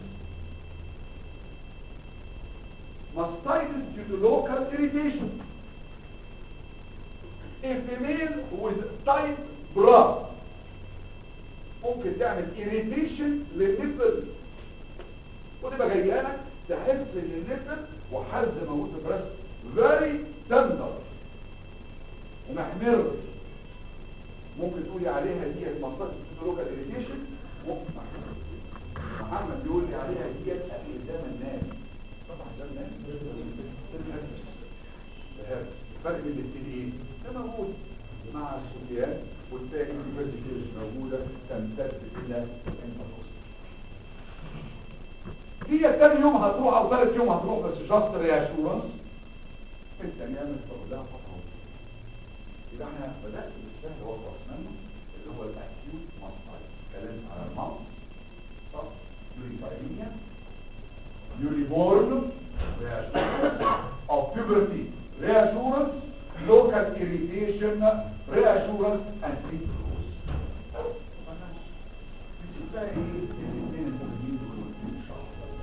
Speaker 1: mastitis due to local irritation a female with type bra ممكن تعمل irritation للنفل وتبقى جايه لك تحس ان النفل وحز موجود في برست very tender ومحمر ممكن تقولي عليها دي مصاص لوكال irritation ممكن محمد بيقول لي عليها دي الحزام النام طبعا حزام النام الهربس الهربس الفرق بين الاثنين ايه ده موجود مع السوديان والتاني في فيزيكيلز موجودة تمتد إلى الانتركوست هي تاني يوم هتروح أو ثالث يوم هتروح بس جاست رياشورنس التانية من لها فترة يبقى احنا بدأت بالسهل وخلص منه اللي هو الأكيوت ماستايت اتكلمت على الماوس صح يوريفايميا يوريبورن رياشورنس أو بيبرتي رياشورنس local irritation, reassurance, and improvement. بقى ايه الاثنين المهمين دول ان شاء الله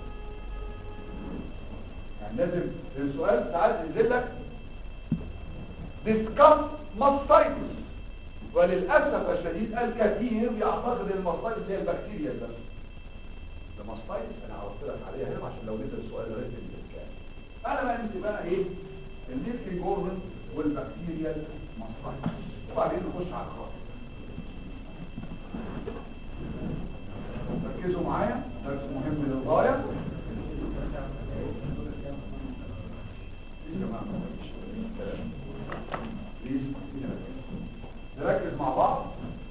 Speaker 1: يعني لازم السؤال ساعات ينزل لك discuss mastitis وللاسف الشديد الكثير يعتقد ان الماستايتس هي البكتيريا بس الماستايتس انا عرفت لك عليها هنا عشان لو نزل السؤال ده ريتم بالكامل انا بقى نمسك بقى ايه الميلكي جورن والبكتيريا ماستايتس وبعدين نخش على الخاطر ركزوا معايا درس مهم للغايه بليز يا جماعه بليز نركز مع بعض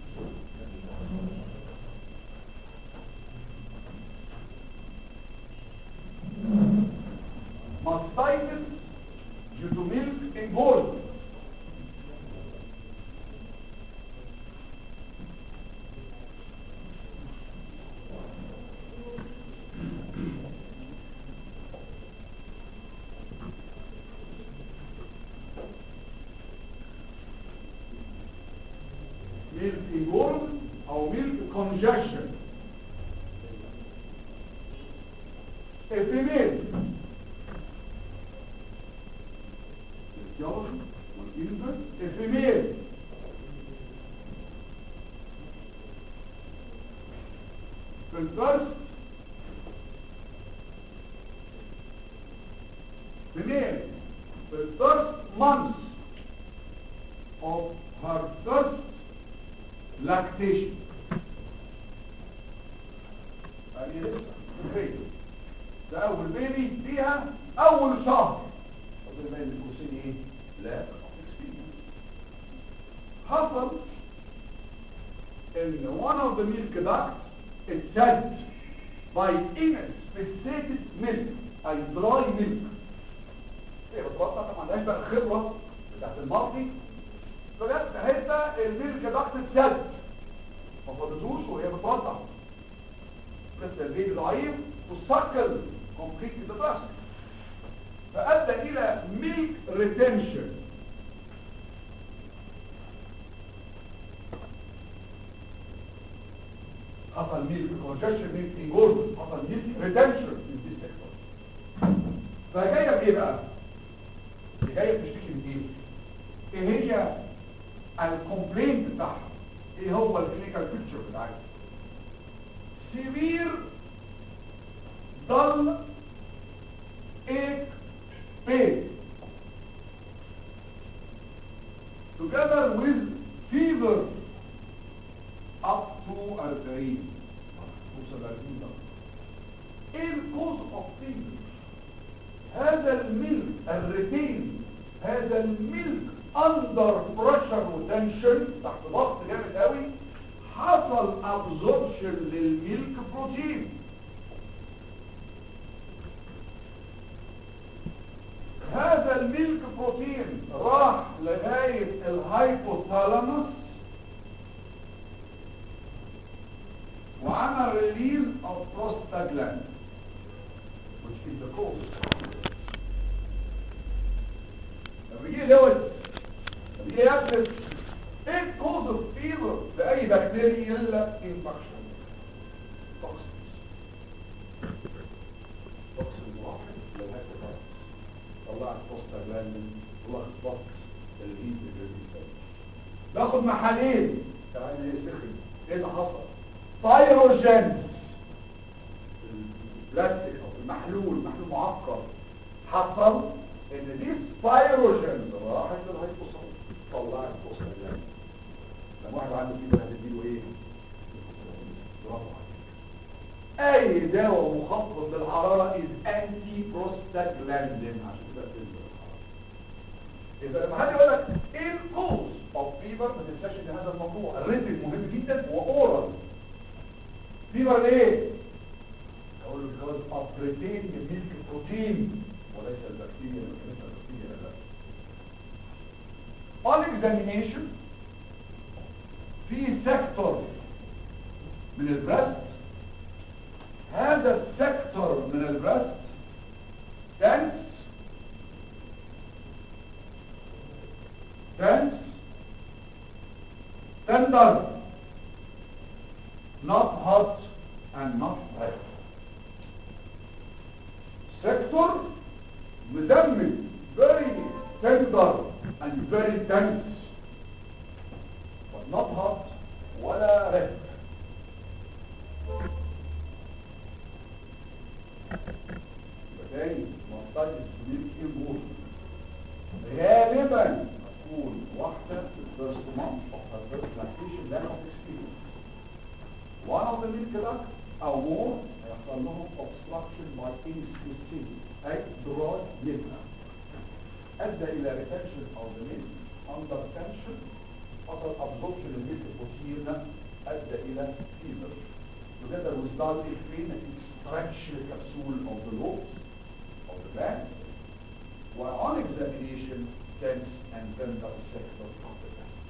Speaker 1: mastitis due to milk engorgement milk engorgement او milk congestion a female الجوز والإنفس a female في الفرست female في the first months of her first lactation يعني لسه بيبي ده اول بيبي فيها اول شهر طب ما الكورسين ايه لا experience حصل ان one of the milk ducts اتسد by inspecific milk اي dry milk هي بتبطل ما عندهاش بقى الخبره بتاعت المالتي فجت في حته الميلك داكت اتسد ما فضلتوش وهي بترضع لسه البيبي ضعيف والسكل كومبليت ديبرست فادى الى ميلك ريتنشن حصل ميلك كونجكشن ميلك انجورمنت حصل ميلك ريتنشن في دي سيكتور فجايه بايه بقى؟ جايه بتشتكي من ايه؟ ايه هي الكومبلين بتاعها؟ ايه هو الكلينيكال بيكتشر بتاعها؟ severe dull ache pain together with fever up to 40 توصل 40 درجة ايه الكوز اوف fever هذا الملك الريتين هذا الملك اندر بريشر وتنشن تحت ضغط جامد قوي حصل ابزوربشن للميلك بروتين هذا الميلك بروتين راح لغاية الهايبوثالاموس وعمل ريليز of prostaglandin which is the cause لما يجي لويس لما يجي يدرس ايه الكوز اوف فيفر لاي بكتيريا الا انفكشن توكسينز توكسينز واحد لو هايبوثالاموس طلعت بروستاجلاندين ولخبطت الهيت اللي بيسوي ناخد محاليل تعالى ايه سخن ايه اللي حصل بايروجينز البلاستيك او المحلول محلول معقد حصل ان دي سبايروجينز راحت للهيبوثالاموس طلعت بروستاجلاندين لما واحد عنده فيبر هتديله ايه برافو عليك اي دواء مخفض للحراره از انتي بروستاجلاندين عشان كده بتنزل الحراره اذا لما حد يقول لك ايه الكوز اوف فيبر ما تنساش ان هذا الموضوع الريتم مهم جدا واورال فيبر ليه اقول له because of retained milk protein وليس البكتيريا اللي كانت البكتيريا لا on examination في سيكتور من البريست هذا السيكتور من البريست dense dense tender not hot and not wet sector مزمن very tender and very dense but not hot ولا red تاني مصطلح ميلك امبور غالبا تكون واحدة في الفيرست month of her first lactation lack of experience one of the milk ducts او more هيحصل لهم obstruction by inspecific اي dry milk ادى الى retention of the milk under tension حصل absorption الميلك بروتين ادى الى fever together with dull pain and stretch the capsule of the lobes of the gland while on examination dense and tender sector of the breast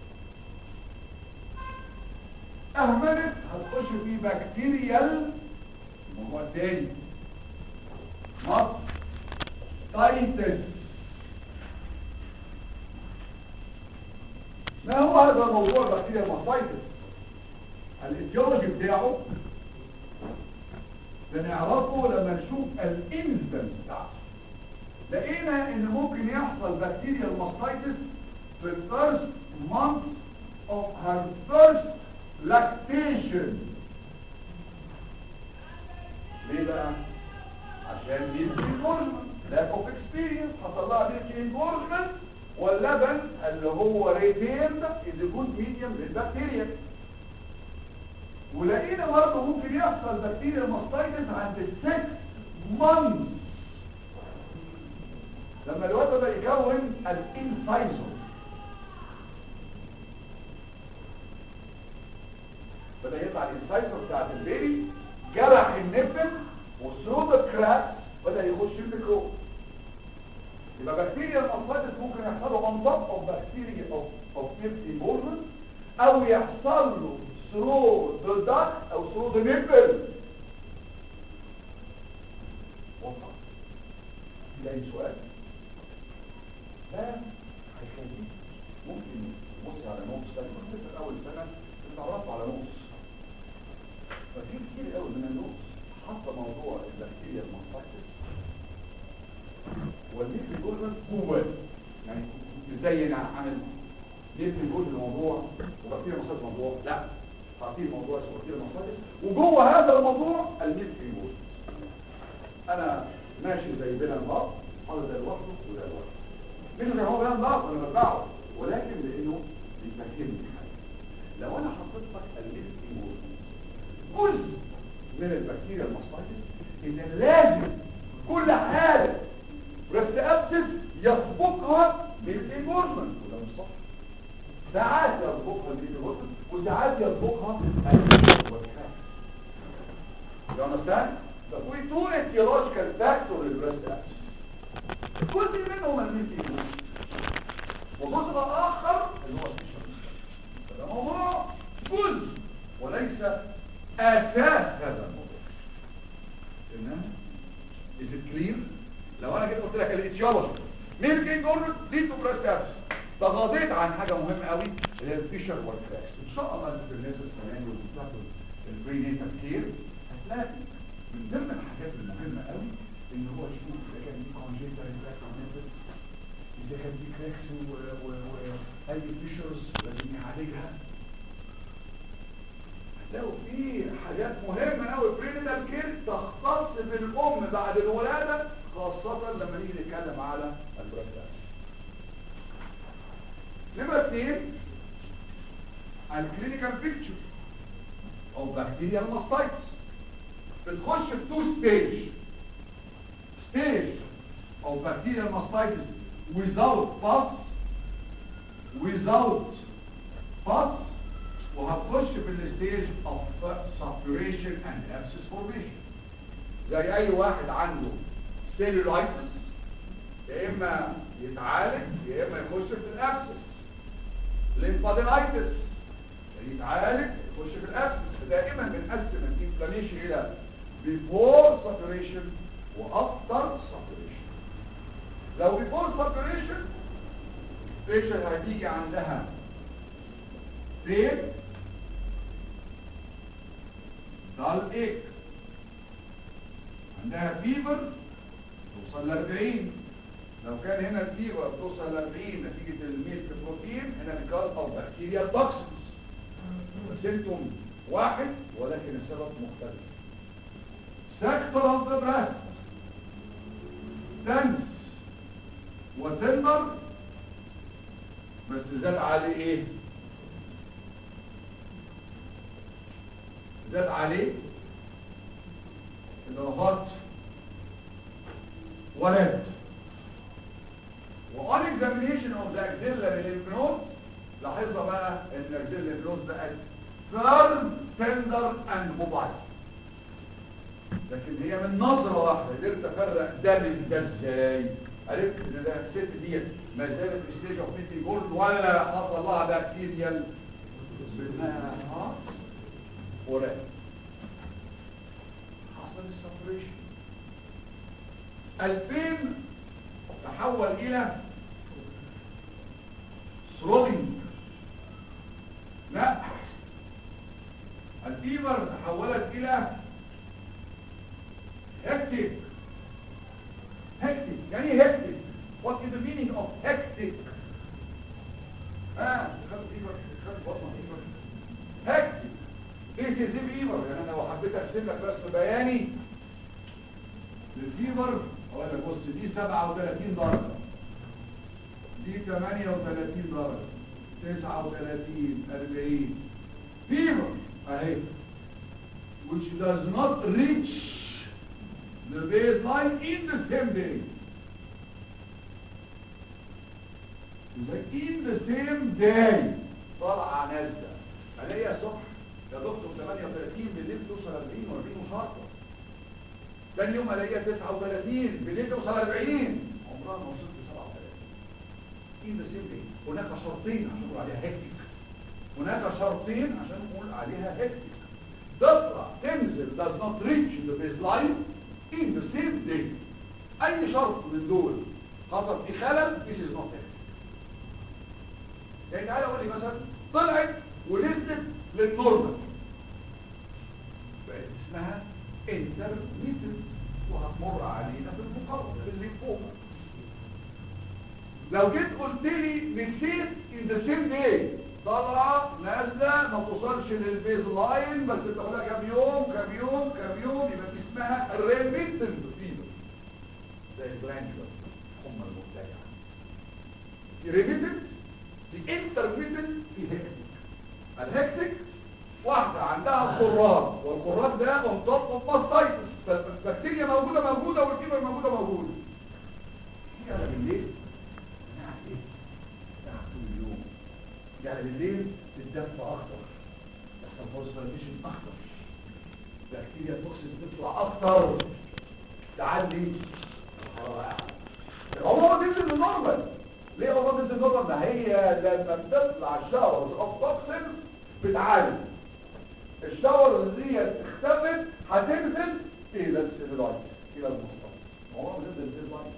Speaker 1: اهملت هتخش في بكتيريال الموضوع التاني ماستايتس ما هو هذا موضوع بكتيريا الماستايتس الايديولوجي بتاعه بنعرفه لما نشوف الانزدنس بتاعته لقينا ان ممكن يحصل بكتيريا الماستايتس في الفيرست month of her first lactation ليه بقى عشان دي الكورن lack of experience حصل لها milk engorgement واللبن اللي هو retained is a good medium للبكتيريا ولقينا برضه ممكن يحصل بكتيريا ماستايتس عند 6 months لما الواد ده يكون الانسايزر بدأ يطلع الانسايزر بتاعت البيبي جرح النبل وثرو ذا كراكس بدأ يخش الميكروب يبقى بكتيريا الماستايتس ممكن يحصل له on top of bacteria of of milk involvement او يحصل له through the duct او through the nipple واضح في اي سؤال لا هيخليك ممكن تبص على نوتس لكن كنت لسه اول سنه اتعرفت على نوتس ففي كتير قوي من النوتس حتى موضوع البكتيريا الماستايتس والميل بيقول جوه يعني ازاي انا عامل ليه بيقول الموضوع وبكتيريا الماستايتس موضوع لا تعطيه موضوع اسمه بكتيريا الماستايتس وجوه هذا الموضوع الميل بيقول انا ماشي زي بين النار هذا ده لوحده وده لوحده مش عشان هو بين النار انا بتبعه ولكن لانه بيفهمني حاجه لو انا حطيت لك الميل بيقول جزء من البكتيريا الماستايتس اذا لازم كل حاجه بريست ابسس يسبقها بالانجورمنت وده مش صح ساعات يسبقها الانجورمنت وساعات يسبقها الكراكس You understand? طب في تو etiological factor للبريست ابسس جزء منهم الميل وجزء اخر اللي هو special فده موضوع جزء وليس اساس هذا الموضوع تمام is it clear لو انا جيت قلت لك الاتيولوجي مين كين جورنال ليد تو بريست ابس تغاضيت عن حاجه مهمه قوي اللي هي الفيشر والكراكس ان شاء الله في الناس السنه دي وبتاخد البرينيتال كير هتلاقي من ضمن الحاجات المهمه قوي ان هو يشوف اذا كان في كونجيتال كراك اذا كان في كراكس واي فيشرز لازم يعالجها هتلاقوا في حاجات مهمه قوي برينيتال كير تختص بالام بعد الولاده خاصة لما نيجي نتكلم على البريست نمرة اثنين الكلينيكال بيكتشر او بكتيريا الماستايتس بتخش في تو ستيج ستيج او بكتيريا الماستايتس without pus without pus وهتخش في الستيج of saturation and abscess formation زي اي واحد عنده سيلولايتس يا اما يتعالج يا اما يخش في الابسس ليمفادينايتس يتعالج يخش في الابسس فدائما بنقسم الانفلاميشن الى before saturation وافتر saturation لو before saturation البيشنت هتيجي عندها بين دال ايك عندها فيبر توصل ل 40 لو كان هنا الفيبر توصل ل 40 نتيجة الميلك بروتين هنا بيكاز او بكتيريا توكسينز سيمتوم واحد ولكن السبب مختلف سكتر اوف ذا بريست تنس وتندر بس زاد عليه ايه زاد عليه اضافات ولد وان examination of the axillary lymph node لاحظنا بقى ان الاكسيلاري lymph node بقت firm tender and mobile لكن هي من نظرة واحدة قدرت افرق ده من ده ازاي عرفت ان ده الست ديت ما زالت في ستيج اوف ميتي جولد ولا حصل لها بكتيريال بالنهار ورق حصل الساتوريشن البين تحول الى ثروبنج لا الفيبر تحولت الى هكتيك هكتيك يعني ايه هكتيك what is the meaning of hectic اه خد فيبر خد بطنه فيبر هكتيك ايه سيزيب فيبر يعني انا لو حبيت ارسم لك بس بياني للفيبر اقول لك بص دي 37 درجه دي 38 درجه 39 40 فيبر اهي which does not reach the baseline in the same day ازاي in the same day طالعه نازله الاقيها الصبح يا دكتور 38 بالليل توصل 40 و40 وشرطه تاني يوم الاقيها 39 بالليل توصل 40 عمرها ما وصلت ل 37 in the same day هناك شرطين عشان نقول عليها هيكتيك هناك شرطين عشان نقول عليها هيكتيك تطلع تنزل does not reach the baseline in the same day اي شرط من دول حصل في خلل this is not hectic يعني تعالى قول لي مثلا طلعت ونزلت للنورمال بقت اسمها انترميتد وهتمر علينا في المقارنه اللي فوق لو جيت قلت لي نسيت ان ذا سيم داي طالعه نازله ما توصلش للبيز لاين بس تاخدها كام يوم كام يوم كام يوم يبقى دي اسمها ريميتنت فيبر زي الجلاندولار الحمى المبتدعه في ريميتنت في انترميتنت في هيكتيك الهيكتيك واحدة عندها خراج والخراج ده منطق ماستايتس فالبكتيريا موجودة موجودة والفيبر موجودة موجودة تيجي على بالليل نعم ايه؟ نعم طول اليوم يعني بالليل تدفى اكتر يحصل فوسفوريشن اكتر بكتيريا توكسيس تطلع اكتر تعلي الحرارة العمر تنزل للنورمال ليه عمر تنزل للنورمال ما هي لما بتطلع الشاورز اوف توكسينز بتعالج الشاورز دي اختفت هتنزل الى السيلولايتس الى المستقبل عمر بتنزل الديزاين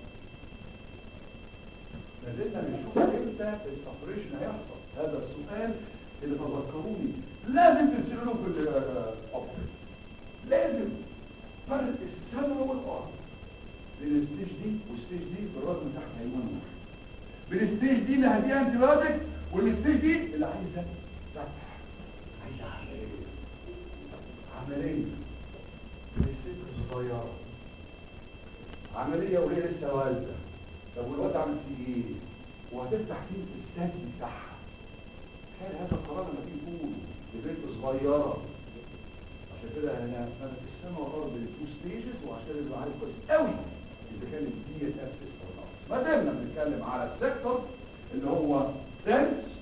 Speaker 1: لازلنا بنشوف امتى السبريشن هيحصل هذا السؤال اللي تذكروني لازم تسألوا في الأمر لازم فرق السماء والأرض بين الستيج دي والستيج دي بالرغم تحت هيمون واحد بين الستيج دي اللي هديها انتباهك والستيج دي اللي عايزة فتح عايزة عملية عملية لست صغيرة عملية وهي لسه والدة طب والواد عامل فيه ايه وهتفتح فيه الثدي بتاعها تخيل هذا القرار لما تيجي تقول لبنت صغيره عشان كده انا انا في السماء والارض تو ستيجز وعشان يبقى عارف كويس قوي اذا كانت دي ابسس او لا ما زلنا بنتكلم على السيكتور اللي هو دنس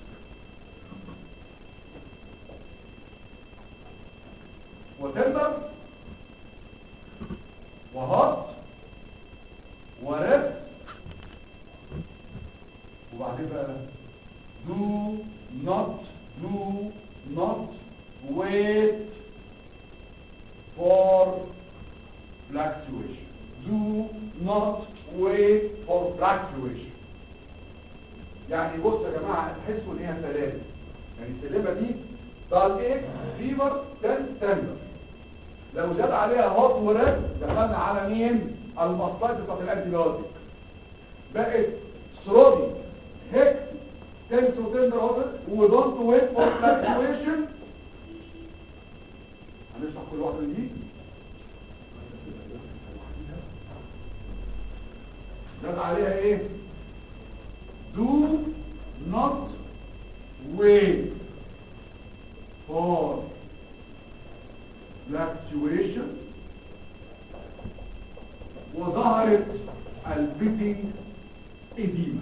Speaker 1: وتندر وهات ورد وبعدين بقى do not do not wait for fluctuation do not wait for fluctuation يعني بص يا جماعة تحسوا ان هي سلالم يعني السلمة دي ضل ايه فيبر تن ستاندر لو زاد عليها هوت ورد دخلنا على مين المصطلح بتاعت الانتيبيوتيك بقت ثروبي هيك تنس وتندر هوبر ودونت ويت فور فلكتويشن هنشرح كل واحده من دي زاد عليها ايه do not wait for fluctuation وظهرت البيتنج اديمه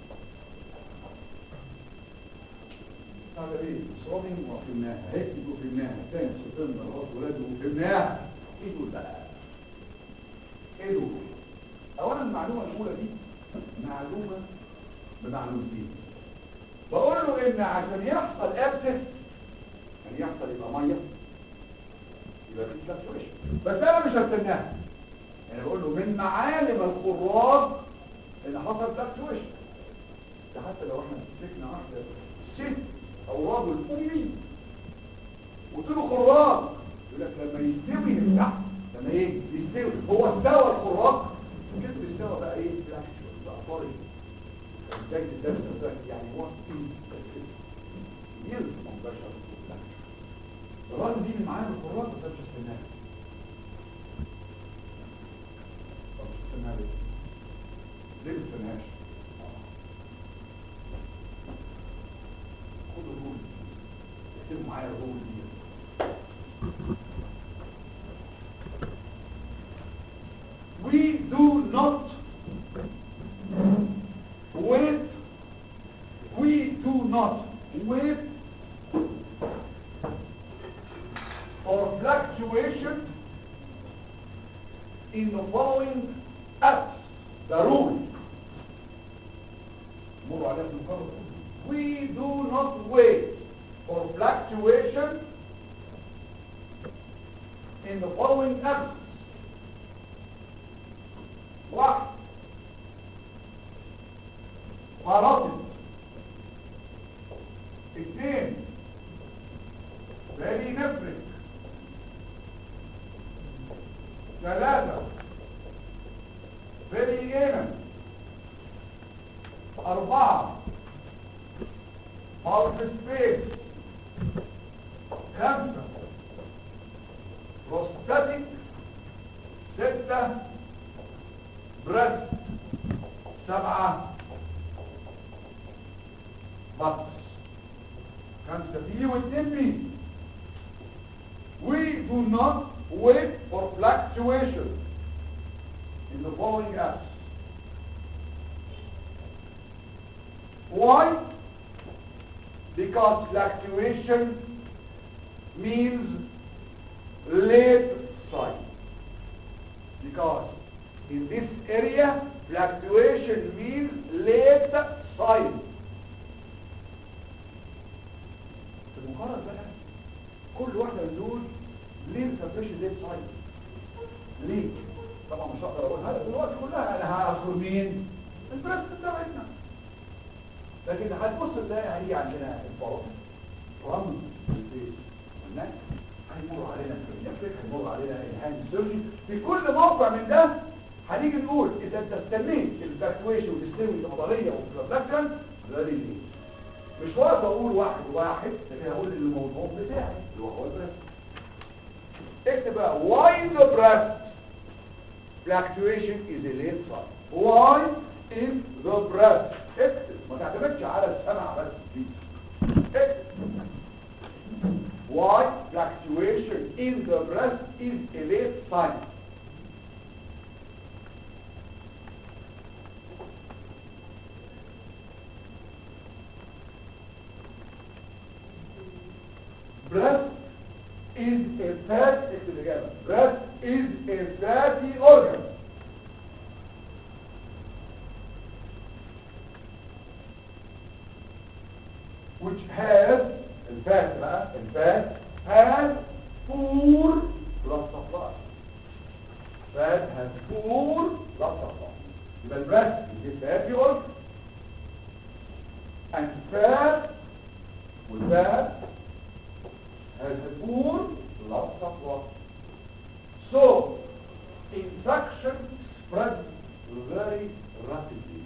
Speaker 1: هذا ايه صومين وفهمناها هيك وفهمناها تاني سطلنا الغلط ولاده وفهمناها ايه دول بقى ايه دول اولا المعلومه الاولى دي معلومه بمعلومتين بقول له ان عشان يحصل ابسس يعني يحصل يبقى ميه يبقى في فلكتويشن بس انا مش هستناها يعني بقول له من معالم الخراج ان حصل فلكتويشن ده حتى لو احنا مسكنا واحده ست او راجل امي قلت له خراج يقول لك لما يستوي يفتح لما ايه يستوي هو استوى الخراج كلمه استوى بقى ايه فلكتويشن بقى طري بدايه الدرس بتاعك يعني هو از اسيست يلد مباشره الراجل دي من معانا الخراج بس مش هستناها ليه ما تستناش خدوا الرول اكتبوا معايا الرول دي We do not wait. We do not wait for fluctuation in the following acts. The rule. مروا عليها في المقرر. We do not wait for fluctuation in the following acts. واحد مراتب اثنين بالي نفرق ثلاثة بالي ايمن أربعة مالت سبيس خمسة بروستاتيك ستة بريست سبعة بطس خمسة بي واثنين بي We do not wait for fluctuation in the following acts. Why? Because fluctuation means late sign. Because in this area, fluctuation means late sign. المقارنة بقى كل واحدة من دول ليه الفلكتويشن ليت ساين؟ ليه؟ طبعا مش هقدر اقول هذا دلوقتي كلها انا هذكر مين؟ البريست بتاعتنا لكن هتبص تلاقي هي عندنا الفرد رمز الفيس والنك هيمر علينا النفرك هيمر علينا الهاند سيرجي في كل موقع من ده هنيجي نقول اذا انت استنيت الفلكتويشن وتستوي العضليه والفلكتويشن فيري ليت مش وقت اقول واحد واحد لكن هقول الموضوع بتاعي اللي هو البريست اكتب بقى why the breast fluctuation is a late sign why if the breast اكتب ما تعتمدش على السمع بس بليز اكتب why fluctuation in the breast is a late sign breast is a fat اكتب الإجابة breast is a fatty organ which has الفات بقى الفات has poor blood supply fat has poor blood supply يبقى البريست is a fatty organ and fat والفات has a poor blood supply. So, infection spreads very rapidly.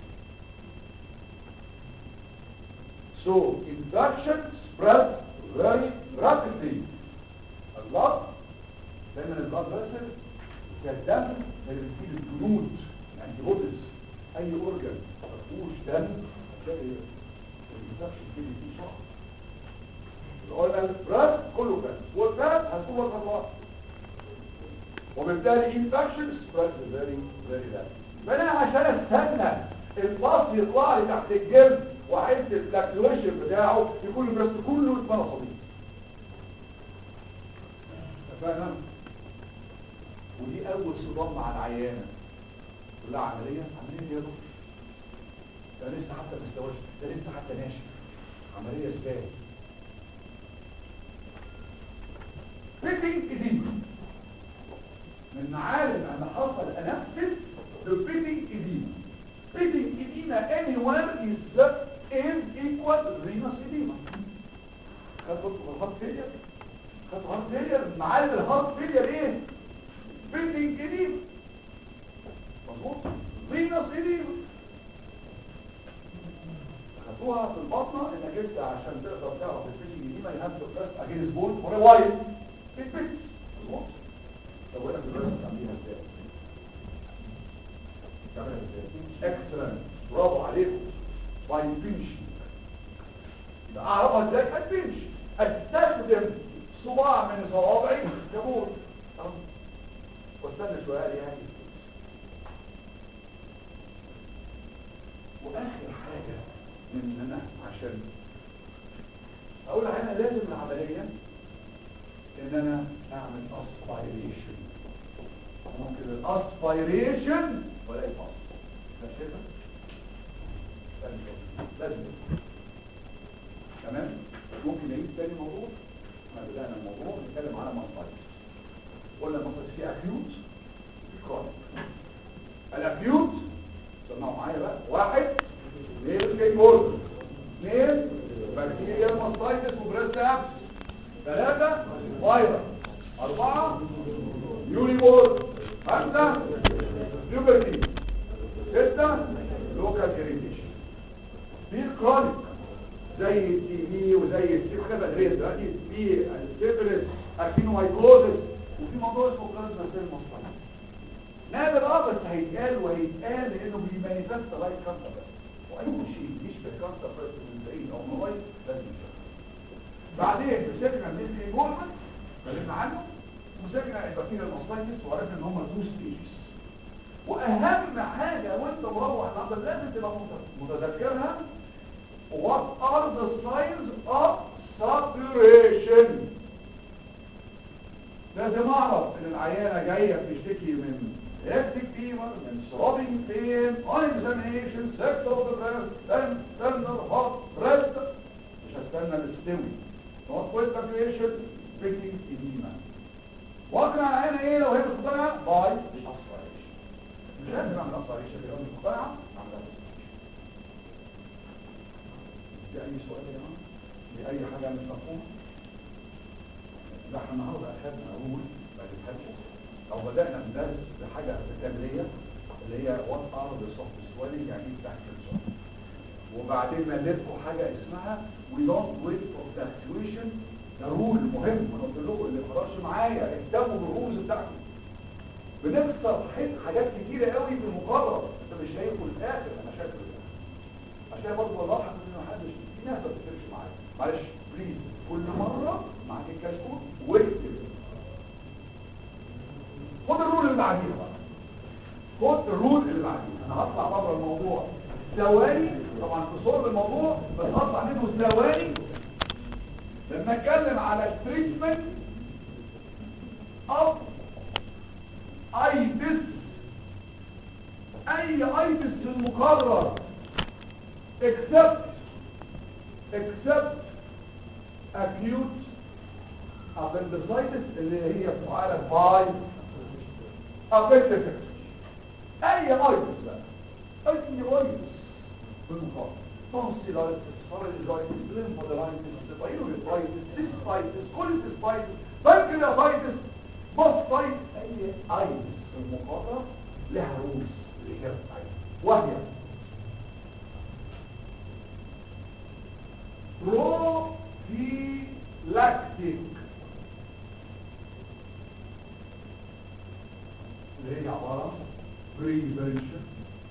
Speaker 1: So, infection spreads very rapidly. البلد دايما البلد فيسلز كالدم اللي بتجيب الجنود يعني بودس اي اورجن ما فيهوش دم هتلاقي الانفكشن كده فيه شعر قلنا البراس كله فات والفات هتكون الخطوات وبالتالي infection spreads very very rapid فانا عشان استنى الباص يطلع لي تحت الجلد واحس الفلكتويشن بتاعه يكون البراس كله اتمنى صديق فاهم ودي اول صدام مع العيانه كلها عمليه عمليه يا دكتور ده لسه حتى ما استواش ده لسه حتى ناشف عمليه ازاي فيتنج اديما من معالم ان حصل انفسس لفيتنج اديما فيتنج اديما anywhere is is equal venous edema خدوا الهارت فيلير خدوا هارت فيلير معالم الهارت فيلير ايه فيتنج اديما مظبوط فينوس اديما خدوها في البطنه انك انت عشان تقدر تعرف الفيتنج اديما يهاف تو بريست اجينست بول فور ا وايل في البيتس مظبوط طب وانا في البريست عاملينها ازاي تعملها ازاي اكسلنت برافو عليكم باي بنشنج يبقى اعرفها ازاي هتبنش استخدم صباع من صوابعي كبول اهو واستنى شويه قال يعني واخر حاجه ان انا عشان اقول انا لازم العمليه ان انا اعمل اسبيريشن ممكن الاسبيريشن ولا الباس ده شايفه لازم تمام ممكن نعيد تاني موضوع احنا بدأنا الموضوع نتكلم على ماستايتس قلنا الماستايتس فيه اكيوت كرونيك الاكيوت سمعوا معايا بقى واحد اثنين كيك بورد اثنين بكتيريا ماستايتس وبريست ابسس ثلاثة فايروس أربعة يولي بورد خمسة ليوبرتي ستة لوكال اريتيشن في كرونيك زي التي بي وزي السيف خدها غير دلوقتي في السيفلس اكينومايكوزس وفي موضوع اسمه كلاسما سيل ماستايتس نادر اه بس هيتقال وهيتقال لانه بيمانيفست لايك كانسر بس واي شيء يشبه كانسر بس من بعيد او من قريب لازم يشوف بعدين مسكنا من في جولمان اتكلمنا عنه ومسكنا البكتيريا الماستايتس وعرفنا ان هم تو ستيجز واهم حاجه وانت مروح النهارده لازم تبقى متذكرها what are the signs of saturation لازم اعرف ان العيانه جايه بتشتكي من هيبتيك فيمر من ثروبينج بين اكزامينيشن سيكتور اوف ذا بريست ستاندر هوت بريست مش هستنى تستوي نوت كويت فاكيوليشن بيتنج اديما واقنع العيانه ايه لو هي مش مقتنعه باي اسبيريشن مش لازم اعمل اسبيريشن لو مش مقتنعه اعمل في اي سؤال يا جماعه لاي حاجه مش مفهومه ده احنا النهارده اخذنا رول بعد الحلقه او بدانا ندرس بحاجه كتابيه اللي هي وات ار ذا سوفت سويلنج يعني ايه تحت الصوت وبعدين مليتكم حاجه اسمها وي دونت ويت فور فلكتويشن ده رول مهم انا قلت لكم اللي ما قررش معايا اهتموا بالرولز بتاعتكم بنكسر حاجات كتيره قوي في المقرر انت مش شايفه الاخر انا شايفه الاخر عشان برضه بلاحظ ان محدش في ناس ما بتفرقش معايا معلش بليز كل مره معاك الكشكول واكتب خد الرول اللي بعديها بقى خد الرول اللي بعديها انا هطلع بره الموضوع ثواني طبعا في صلب الموضوع بس هطلع منه ثواني لما اتكلم على التريتمنت اوف ايدس اي ايدس في المقرر except except acute appendicitis اللي هي بتعالج باي appendicitis اي ايدس بقى اي ايدس بالمقارنه tonsillitis pharyngitis lymphodenitis pyelonephritis cystitis cholecystitis pancreatitis mastitis اي ايدس في المقارنه لها روس الاجابه بتاعتها وهي بروفيلاكتيك اللي هي عبارة prevention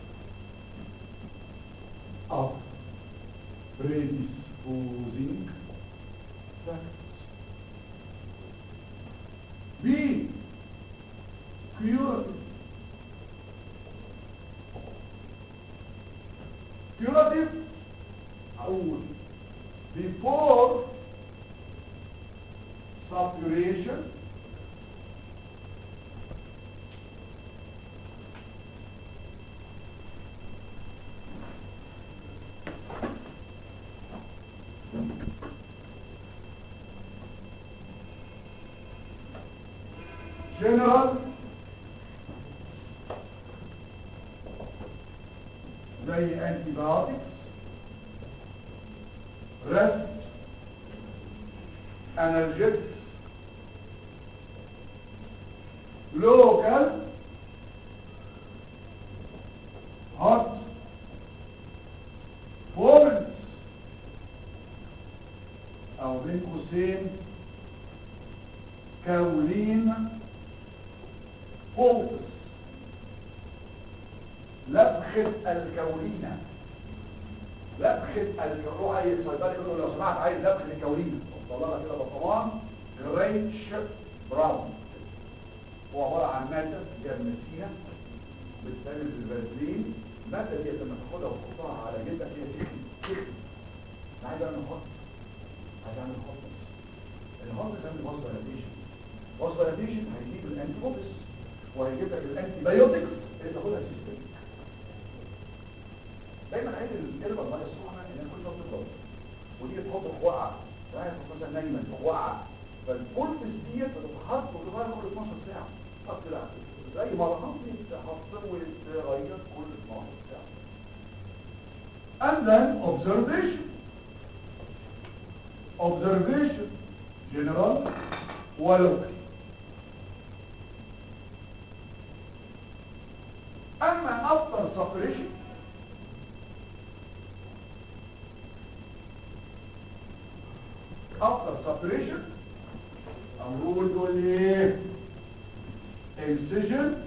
Speaker 1: of predisposing factors B curative curative أول before saturation general زي antibiotics rest analgesics local hot foments او بين قوسين كولين فوكس لبخة الكولينة لبخة الكولينة اي صيدلي يقول له لو سمحت عايز لبخة الكولينة طلعنا كده برطمان ريتش براون هو عبارة عن مادة جايه من السينا بتتعمل بالفازلين المادة دي لما تاخدها وتحطها على جلدك هي سخن سخن انا عايز اعمل خط عايز اعمل خطس الهارت زي الفاسفولاريشن الفاسفولاريشن هيجيب الانتي بوديز وهيجيب لك الانتي بايوتكس اللي تاخدها سيستم دايما عيد القلبه الميه السخنه ان كل شويه بتضرب وتيجي تحط في وقعه يعني مثلا نايمه في وقعه فالبولتس ديت بتتحط وتتغير كل 12 ساعه خط لا زي مرهم بتتحط ويتغير كل 12 ساعه and then observation observation general ولوكي اما after separation after separation امرول دول ايه incision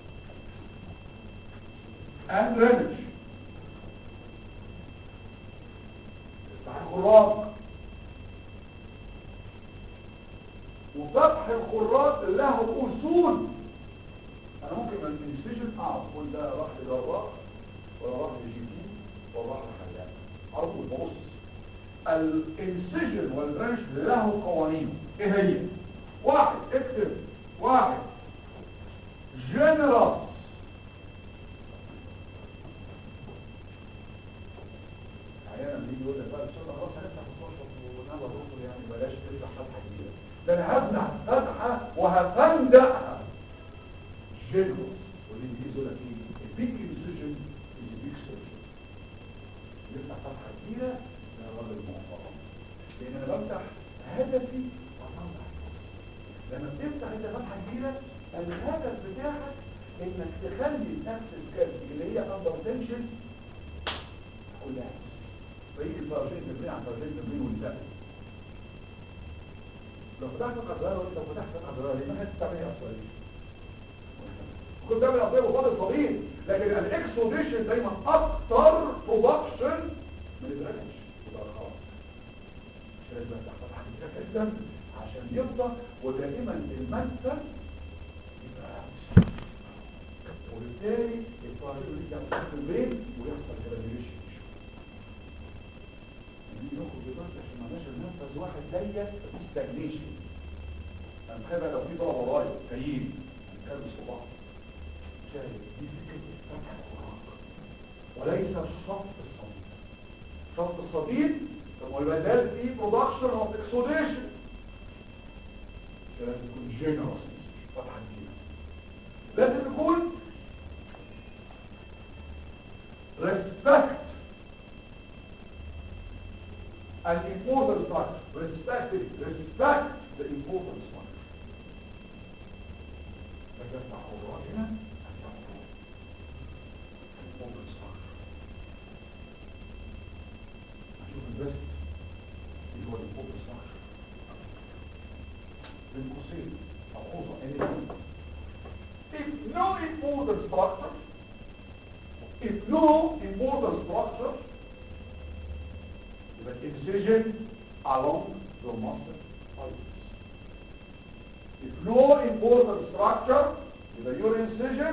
Speaker 1: and drainage افتح الخراج وفتح الخراج له اصول انا ممكن من الانسجن اقعد اقول ده راح لجراح ولا راح لجي بي ولا راح لحلاق على طول ببص الانسجن والبرانش له قوانين ايه هي واحد اكتب واحد جنراس احيانا بيجي يقول لك بقى ان شاء الله خلاص هنفتح الفرشه ونعمل الرسل يعني بلاش تفتح فتحه كبيره ده انا هفتح فتحه وهفندقها جنراس والانجليزي يقول لك ايه البيك انسجن از بيك سيرجن يفتح فتحه كبيره ده راجل محترم لان انا بفتح هدفي واطلع لما بتفتح انت فتحه كبيره الهدف بتاعك انك تخلي النفس سكالتي اللي هي اندر تنشن كولاس فيجي الفرجين تمرين عن فرجين تمرين ونسقل لو فتحت فتحه صغيره وانت فتحت فتحه صغيره ليه ما كنت تعمل ايه اصلا كنت تعمل اصلا وفاضل صغير لكن الاكسوديشن دايما اكتر برودكشن من الدرينج وده غلط لازم افتح فتحه كبيره جدا عشان يفضى ودائما المنفس يبقى وبالتالي الطريق يرجع في البيت ويحصل جراديشن يعني ناخد دلوقتي عشان ما ناش المنفذ واحد ضيق ستاجنيشن انا متخيل لو في طلبه ورايا جايين هنتكلم صباح شايف دي فكره فتح الفراغ وليس الشط الصديد شط الصديد وما زال في برودكشن اوف اكسوديشن لازم يكون جينيروس فتحه كبيره لازم يكون respect an important structure respect it respect the important structure فجمع الراء هنا important structure هشوف البست اللي هو important structure بين قوسين ملحوظه ان if no important structure if no important structure يبقى incision along the muscle fibers if no important structure يبقى your incision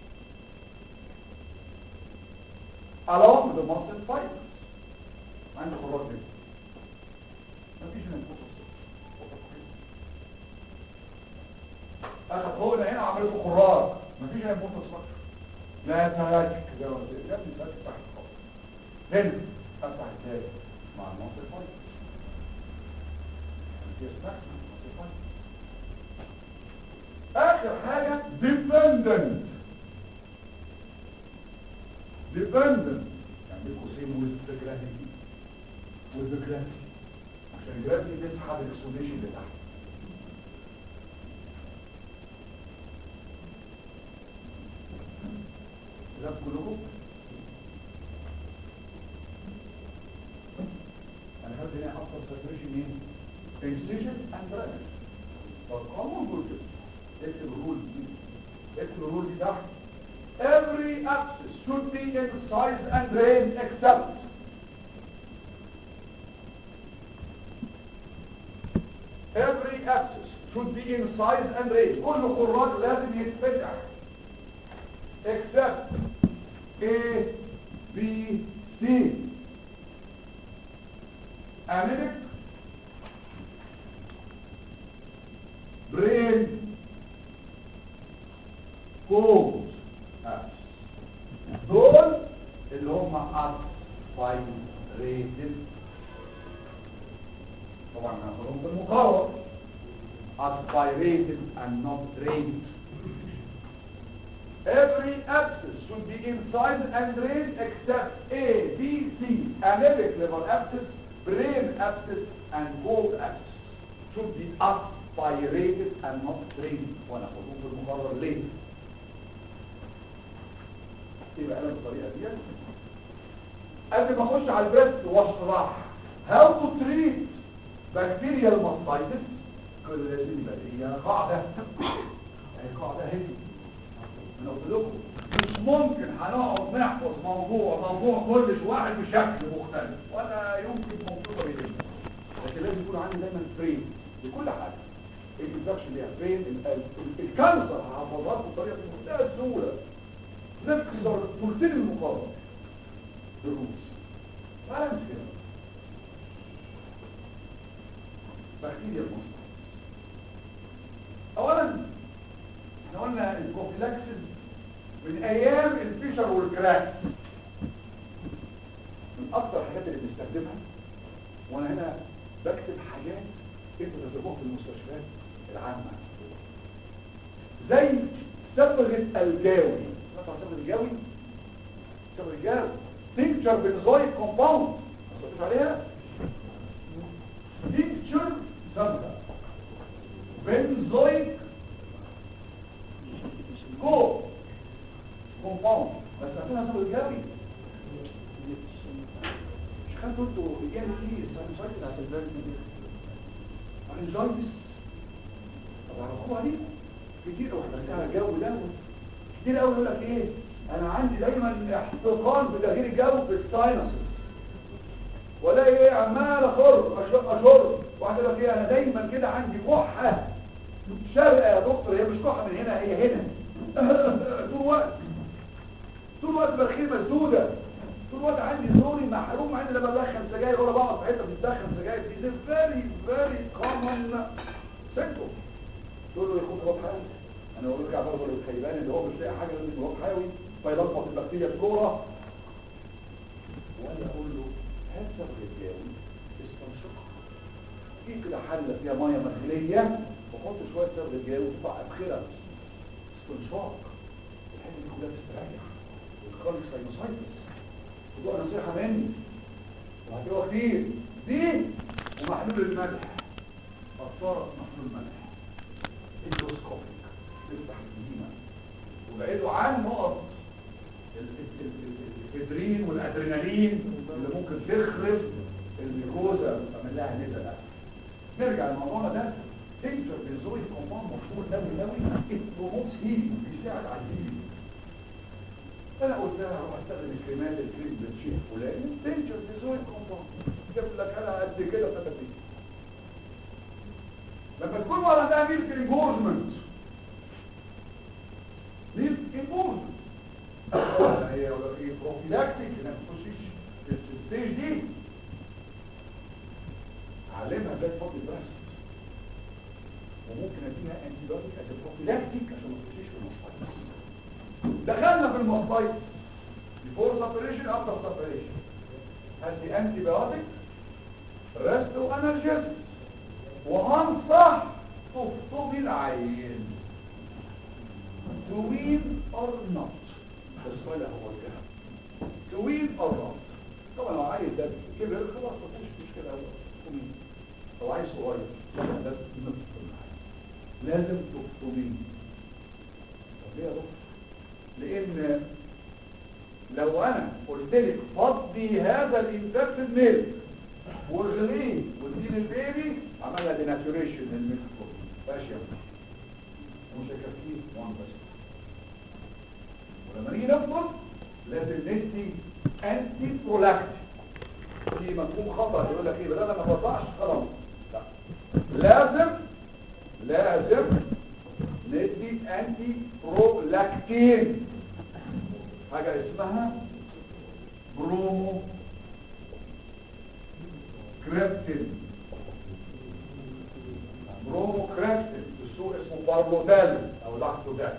Speaker 1: along the muscle fibers عندي خراج دي مفيش من important اخد هو ده هنا عملته خراج مفيش هنا important structure لا سياجك زي ما قلت لا مش سياجك تحت خالص هنا افتح ازاي مع المصل فايت الكيس ماكسيمم مصل فايت اخر حاجه dependent dependent يعني قوسين with the gravity with the gravity عشان الجرافيتي تسحب الاكسوديشن اللي تحت لا كلكم انا هاخد هنا افضل سيرفيشن مين انسيجن اند درينج فالقانون بيقول كده اكتب الرول دي اكتب الرول دي تحت every abscess should be in size and range except every abscess should be in size and range كل خراج لازم يتفتح except A, B, C anemic brain cold abscess دول اللي هم aspirated طبعا هناخدهم بالمقارنة aspirated and not drained Every abscess should be in size and range except A, B, C, anemic liver abscess, brain abscess, and gold abscess should be aspirated and not drained. وانا اخدهم في المقرر ليه؟ يبقى انا بالطريقه دي قبل ما اخش على البريست واشرح how to treat bacterial mastitis كل لازم يبقى هي قاعده يعني قاعده هي انا قلت لكم مش ممكن هنقعد نحفظ موضوع موضوع كل واحد بشكل مختلف ولا يمكن موضوع بيننا لكن لازم يكون عندي دايما فريم لكل حاجه الانفكشن ليها فريم الكانسر هحفظها لكم بطريقه بمنتهى السهوله نكسر ثلثين المقارنه بالروس تعالى امسك كده بكتيريا المصنعات اولا احنا قلنا البروفيلاكسس من ايام الفيشر والكراكس من اكتر الحاجات اللي بنستخدمها وانا هنا بكتب حاجات انتوا تستخدموها في المستشفيات العامه زي صبغه الجاوي سمعت عن صبغه الجاوي صبغه الجاوي تنكتشر بنزويد كومباوند ما سمعتوش عليها تنكتشر صبغه بنزويد جو كومباوند بس هتكون صبغه الجاوي مش خدتوا انتوا اجابه ايه الساينوسايتس على الانجايتس طب عرفوها دي كتير قوي احنا الجو دوت كتير قوي يقول لك ايه انا عندي دايما احتقان بتغيير الجو في الساينسز ولا ايه عمال اخر اشر اشر واحد يقول لك ايه انا دايما كده عندي كحه شرقه يا دكتور هي مش كحه من هنا هي هنا طول الوقت طول الوقت برخيه مسدوده طول الوقت عندي زوري محروم عندي لما بدخن سجاير ولا بقعد في حته بتدخن سجاير دي فيري فيري كومن سيمبتوم تقول له ياخد غاب حيوي انا بقول لك برضه للخيبان اللي هو مش لاقي حاجه لازم غاب حيوي فيلخبط البكتيريا فلورا وانا اقول له هات صبغه الجاوي استنشقها جيب كده حله فيها ميه مغليه وحط شويه صبغه جاوي وتطلع ابخره استنشاق الحته دي كلها تستريح وتخلي ساينوسايتس ودوق نصيحه مني وهتبقى كتير دي ومحلول الملح قطاره محلول الملح اندوسكوبيك تفتح الجديمة وبعيدوا عن نقط الافدرين والادرينالين اللي ممكن تخرب الميكوزا وتعمل لها نزلة نرجع لموضوعنا ده انتر بنزويد كومباوند مشهور قوي قوي البروموت هيلينج بيساعد على الهيلينج انا قلت لها اروح استخدم الكريمات الكريم بالشيء فلاني تنجر بنزويد كومباوند جاب لك انا قد كده فتاتين لما تكون ورا ده ميلك انجورجمنت ميلك انجورجمنت هي ايه بروفيلاكتيك انك تخشيش في الستيج دي علمها ازاي تفضي البريست وممكن اديها انتي بايوتيك از بروفيلاكتيك عشان ما تخشيش في الماستايتس دخلنا في الماستايتس before separation after separation هدي انتي بايوتيك ريست وانالجيسكس وهنصح تفطم العين توين اور نوت السؤال هو الكلام توين اور نوت طبعا لو عايز ده كبر خلاص مفيش مشكله توين لو عايز صغير طبعا لازم تفطم العين لازم تفطمين طب ليه يا دكتور لان لو انا قلت لك فضي هذا الانفكتد ميلك واغليه واديه للبيبي عملها ديناتوريشن للميلك فاشيا ومش هيكفيه وان بس ولما نيجي تيجي نفضل لازم ندي انتي برولاكتين في مفهوم خطأ يقول لك ايه بدل ما بطعش خلاص لا لازم لازم ندي انتي برولاكتين حاجة اسمها برومو كريبتين برومو كريبتين السوق اسمه بارلوتال او لاكتودال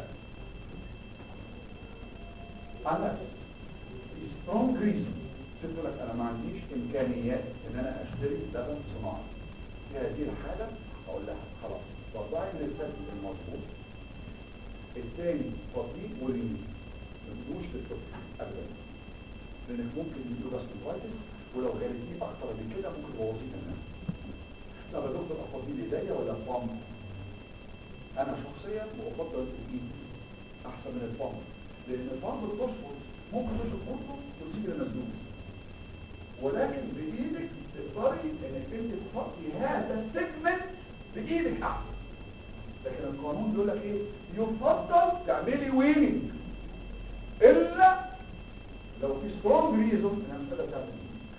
Speaker 1: unless في strong reason قلت لك انا ما عنديش امكانيات ان انا اشتري لبن صناعي في هذه الحالة اقول لها خلاص طلعي من السبب المظبوط الثاني تطبيق وليني ما تدوش للطفل ابدا لانك ممكن يجيله بس الفيروس ولو غالب دي اكتر من كده ممكن يبوظيه كمان طب يا دكتور افضل ايديا ولا الفم انا شخصيا بفضل الايد احسن من الفم لان الفم بتشفط ممكن تشفط خطه وتسيب المسدود ولكن بايدك تقدري انك انت تحطي هذا السيجمنت بايدك احسن لكن القانون بيقول لك ايه يفضل تعملي ويننج الا لو في سترونج ريزون انها مش قادره تعمل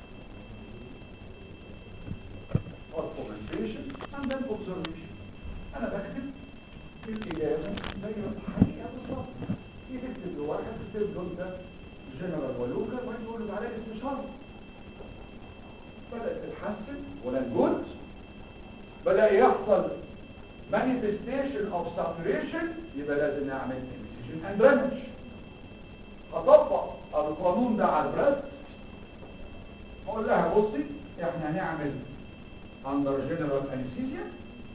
Speaker 1: argumentation and then observation انا بكتب في الاجابه زي ما الحقيقه بالظبط في بكتب لواحد بكتب له انت جنرال ولوكا وبعدين يقول له تعالى استشاره بدات تتحسن ولا جود بدا يحصل manifestation of saturation يبقى لازم نعمل incision and drainage هطبق القانون ده على البريست هقول لها بصي احنا هنعمل under general anesthesia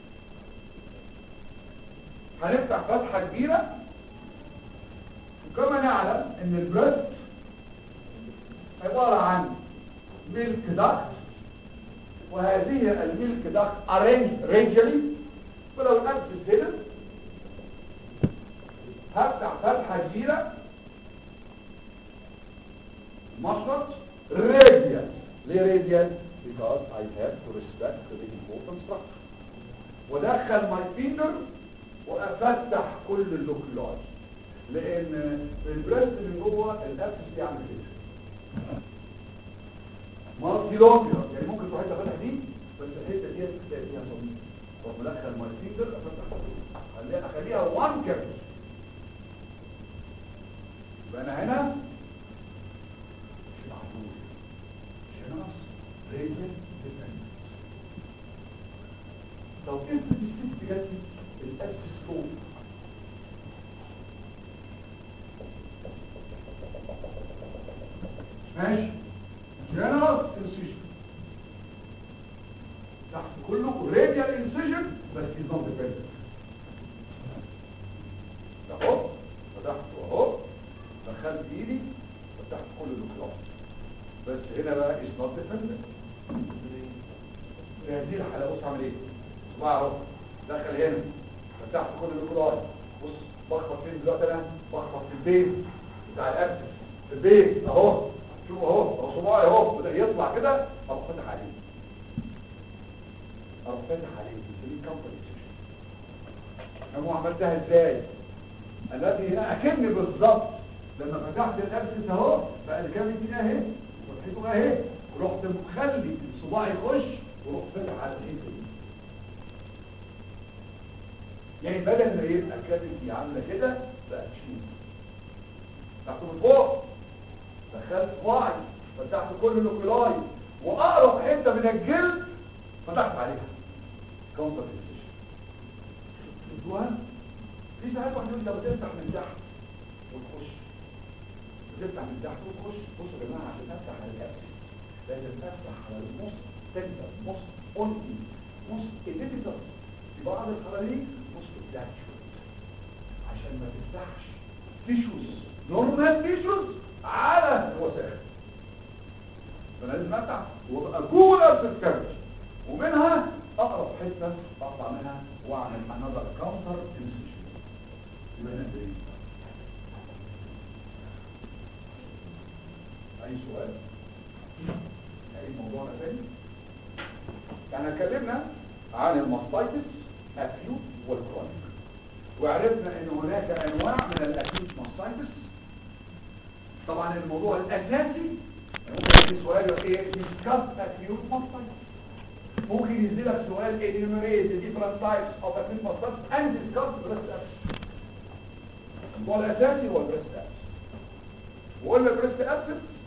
Speaker 1: هنفتح فتحة كبيرة وكما نعلم ان البريست عبارة عن ميلك داكت وهذه الميلك داكت arranged radially ولو الابسس هنا هفتح فتحة كبيرة مشرط radial ليه radial because I have to respect the important structure ودخل my finger وافتح كل اللوكلاي لان البريست من جوه الابسس بيعمل كده مالتي لوكيولار يعني ممكن تروح تفتح دي بس الحته دي تلاقي فيها صميم طب مدخل ماي فينجر افتح خليها اخليها وان كابج يبقى انا هنا مش معقول شنص ريجل ديبند لو افرض الست جات لي الابسس فوق ماشي جنرال انسيجن تحت كله راديال انسيجن بس از نوت ديبندنت اهو فتحت اهو دخلت ايدي فتحت كل الكلاس بس هنا بقى از نوت ديبندنت في هذه الحاله بص عامل ايه صباع اهو دخل هنا فتحت كل الكلاس بص بخبط فين دلوقتي انا بخبط في البيز بتاع الابسس في البيز اهو شوف اهو اهو صباعي اهو بدا يطلع كده اروح فاتح عليه اروح فاتح عليه بنسميه كاونتر ديسيشن انا عملتها ازاي الذي هنا اكن بالظبط لما فتحت الابسس اهو بقى الكافيتي اهي وفتحته اهي ورحت مخلي صباعي يخش ورحت فاتح على الحته دي يعني بدل ما يبقى الكافيتي عامله كده بقى تشيل تحته من فوق دخلت صباعي فتحت كل النوكلاي واقرب حته من الجلد فتحت عليها كاونتر ديسيشن شفتوها في ساعات واحد يقول لك بتفتح من تحت وتخش بتفتح من تحت وتخش بصوا يا جماعه عشان افتح على الابسس لازم افتح على النص تندر نص اونتي نص اليبيتس في بعض الحوالين نص الداتشوت عشان ما تفتحش تيشوز نورمال تيشوز على الوسائل فانا لازم افتح وابقى جوه الابسس كارج ومنها اقرب حته اطلع منها واعمل انذر كاونتر انسيشن يبقى هنا ايه اي سؤال اي موضوع تاني يعني اتكلمنا عن الماستايتس اكيوت والكرونيك وعرفنا ان هناك انواع من الاكيوت ماستايتس طبعا الموضوع الاساسي ممكن يجي سؤال يقول ايه discuss acute mastitis ممكن ينزل لك سؤال enumerate the different types of acute mastitis and discuss breast abscess الموضوع الاساسي هو البريست abscess وقلنا البريست abscess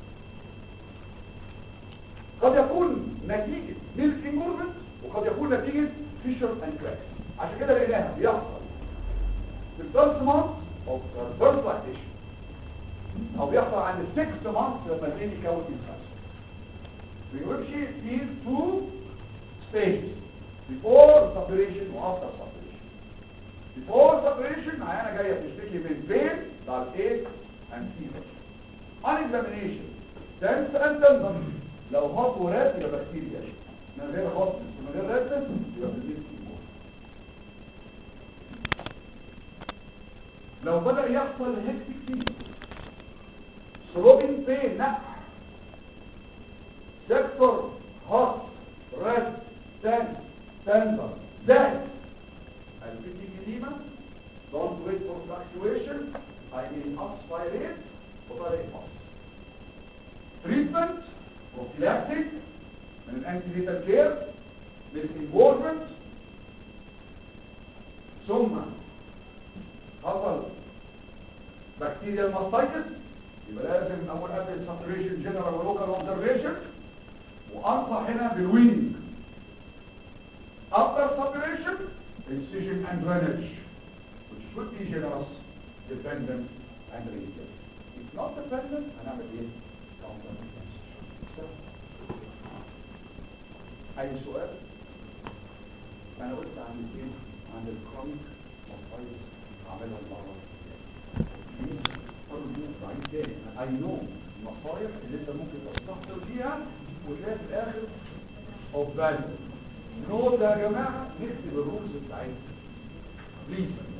Speaker 1: قد يكون نتيجة ميلك انجورمنت وقد يكون نتيجة فيشر اند كراكس عشان كده لقيناها بيحصل في الفيرست مانث او فيرست لاكتيشن او بيحصل عند 6 مانثs لما البيبي يكون انسان بيمشي في two stages before separation و after separation before separation عيانة جاية بتشتكي من pain dilatation and fever on examination tense and tender لو هض ورات يبقى بكتيريا من غير هض من غير راتس يبقى بالميلك لو بدأ يحصل هيكتيك فيه ثروبين بين نقع سيكتور هوت ريد تنس تندر زائد البيتي جديمة don't wait for fluctuation I mean aspirate وطريق مص treatment prophylactic من الانتيليتال كير بالانفولفمنت ثم حصل بكتيريا ماستايتس يبقى لازم اول قبل ساتوريشن جنرال ولوكال اوبزرفيشن وانصح هنا بالوينج after saturation incision and drainage which should be generous dependent and radial if not dependent هنعمل ايه counter incision اي سؤال انا قلت عن الايه عن الكرونيك ماستايتس هعملها المره بليز ارجو بعيد تاني اي نو النصايح اللي انت ممكن تستخسر فيها وتلاقي في الاخر اوف فاليو نوت يا جماعه نكتب الرولز بتاعتنا بليز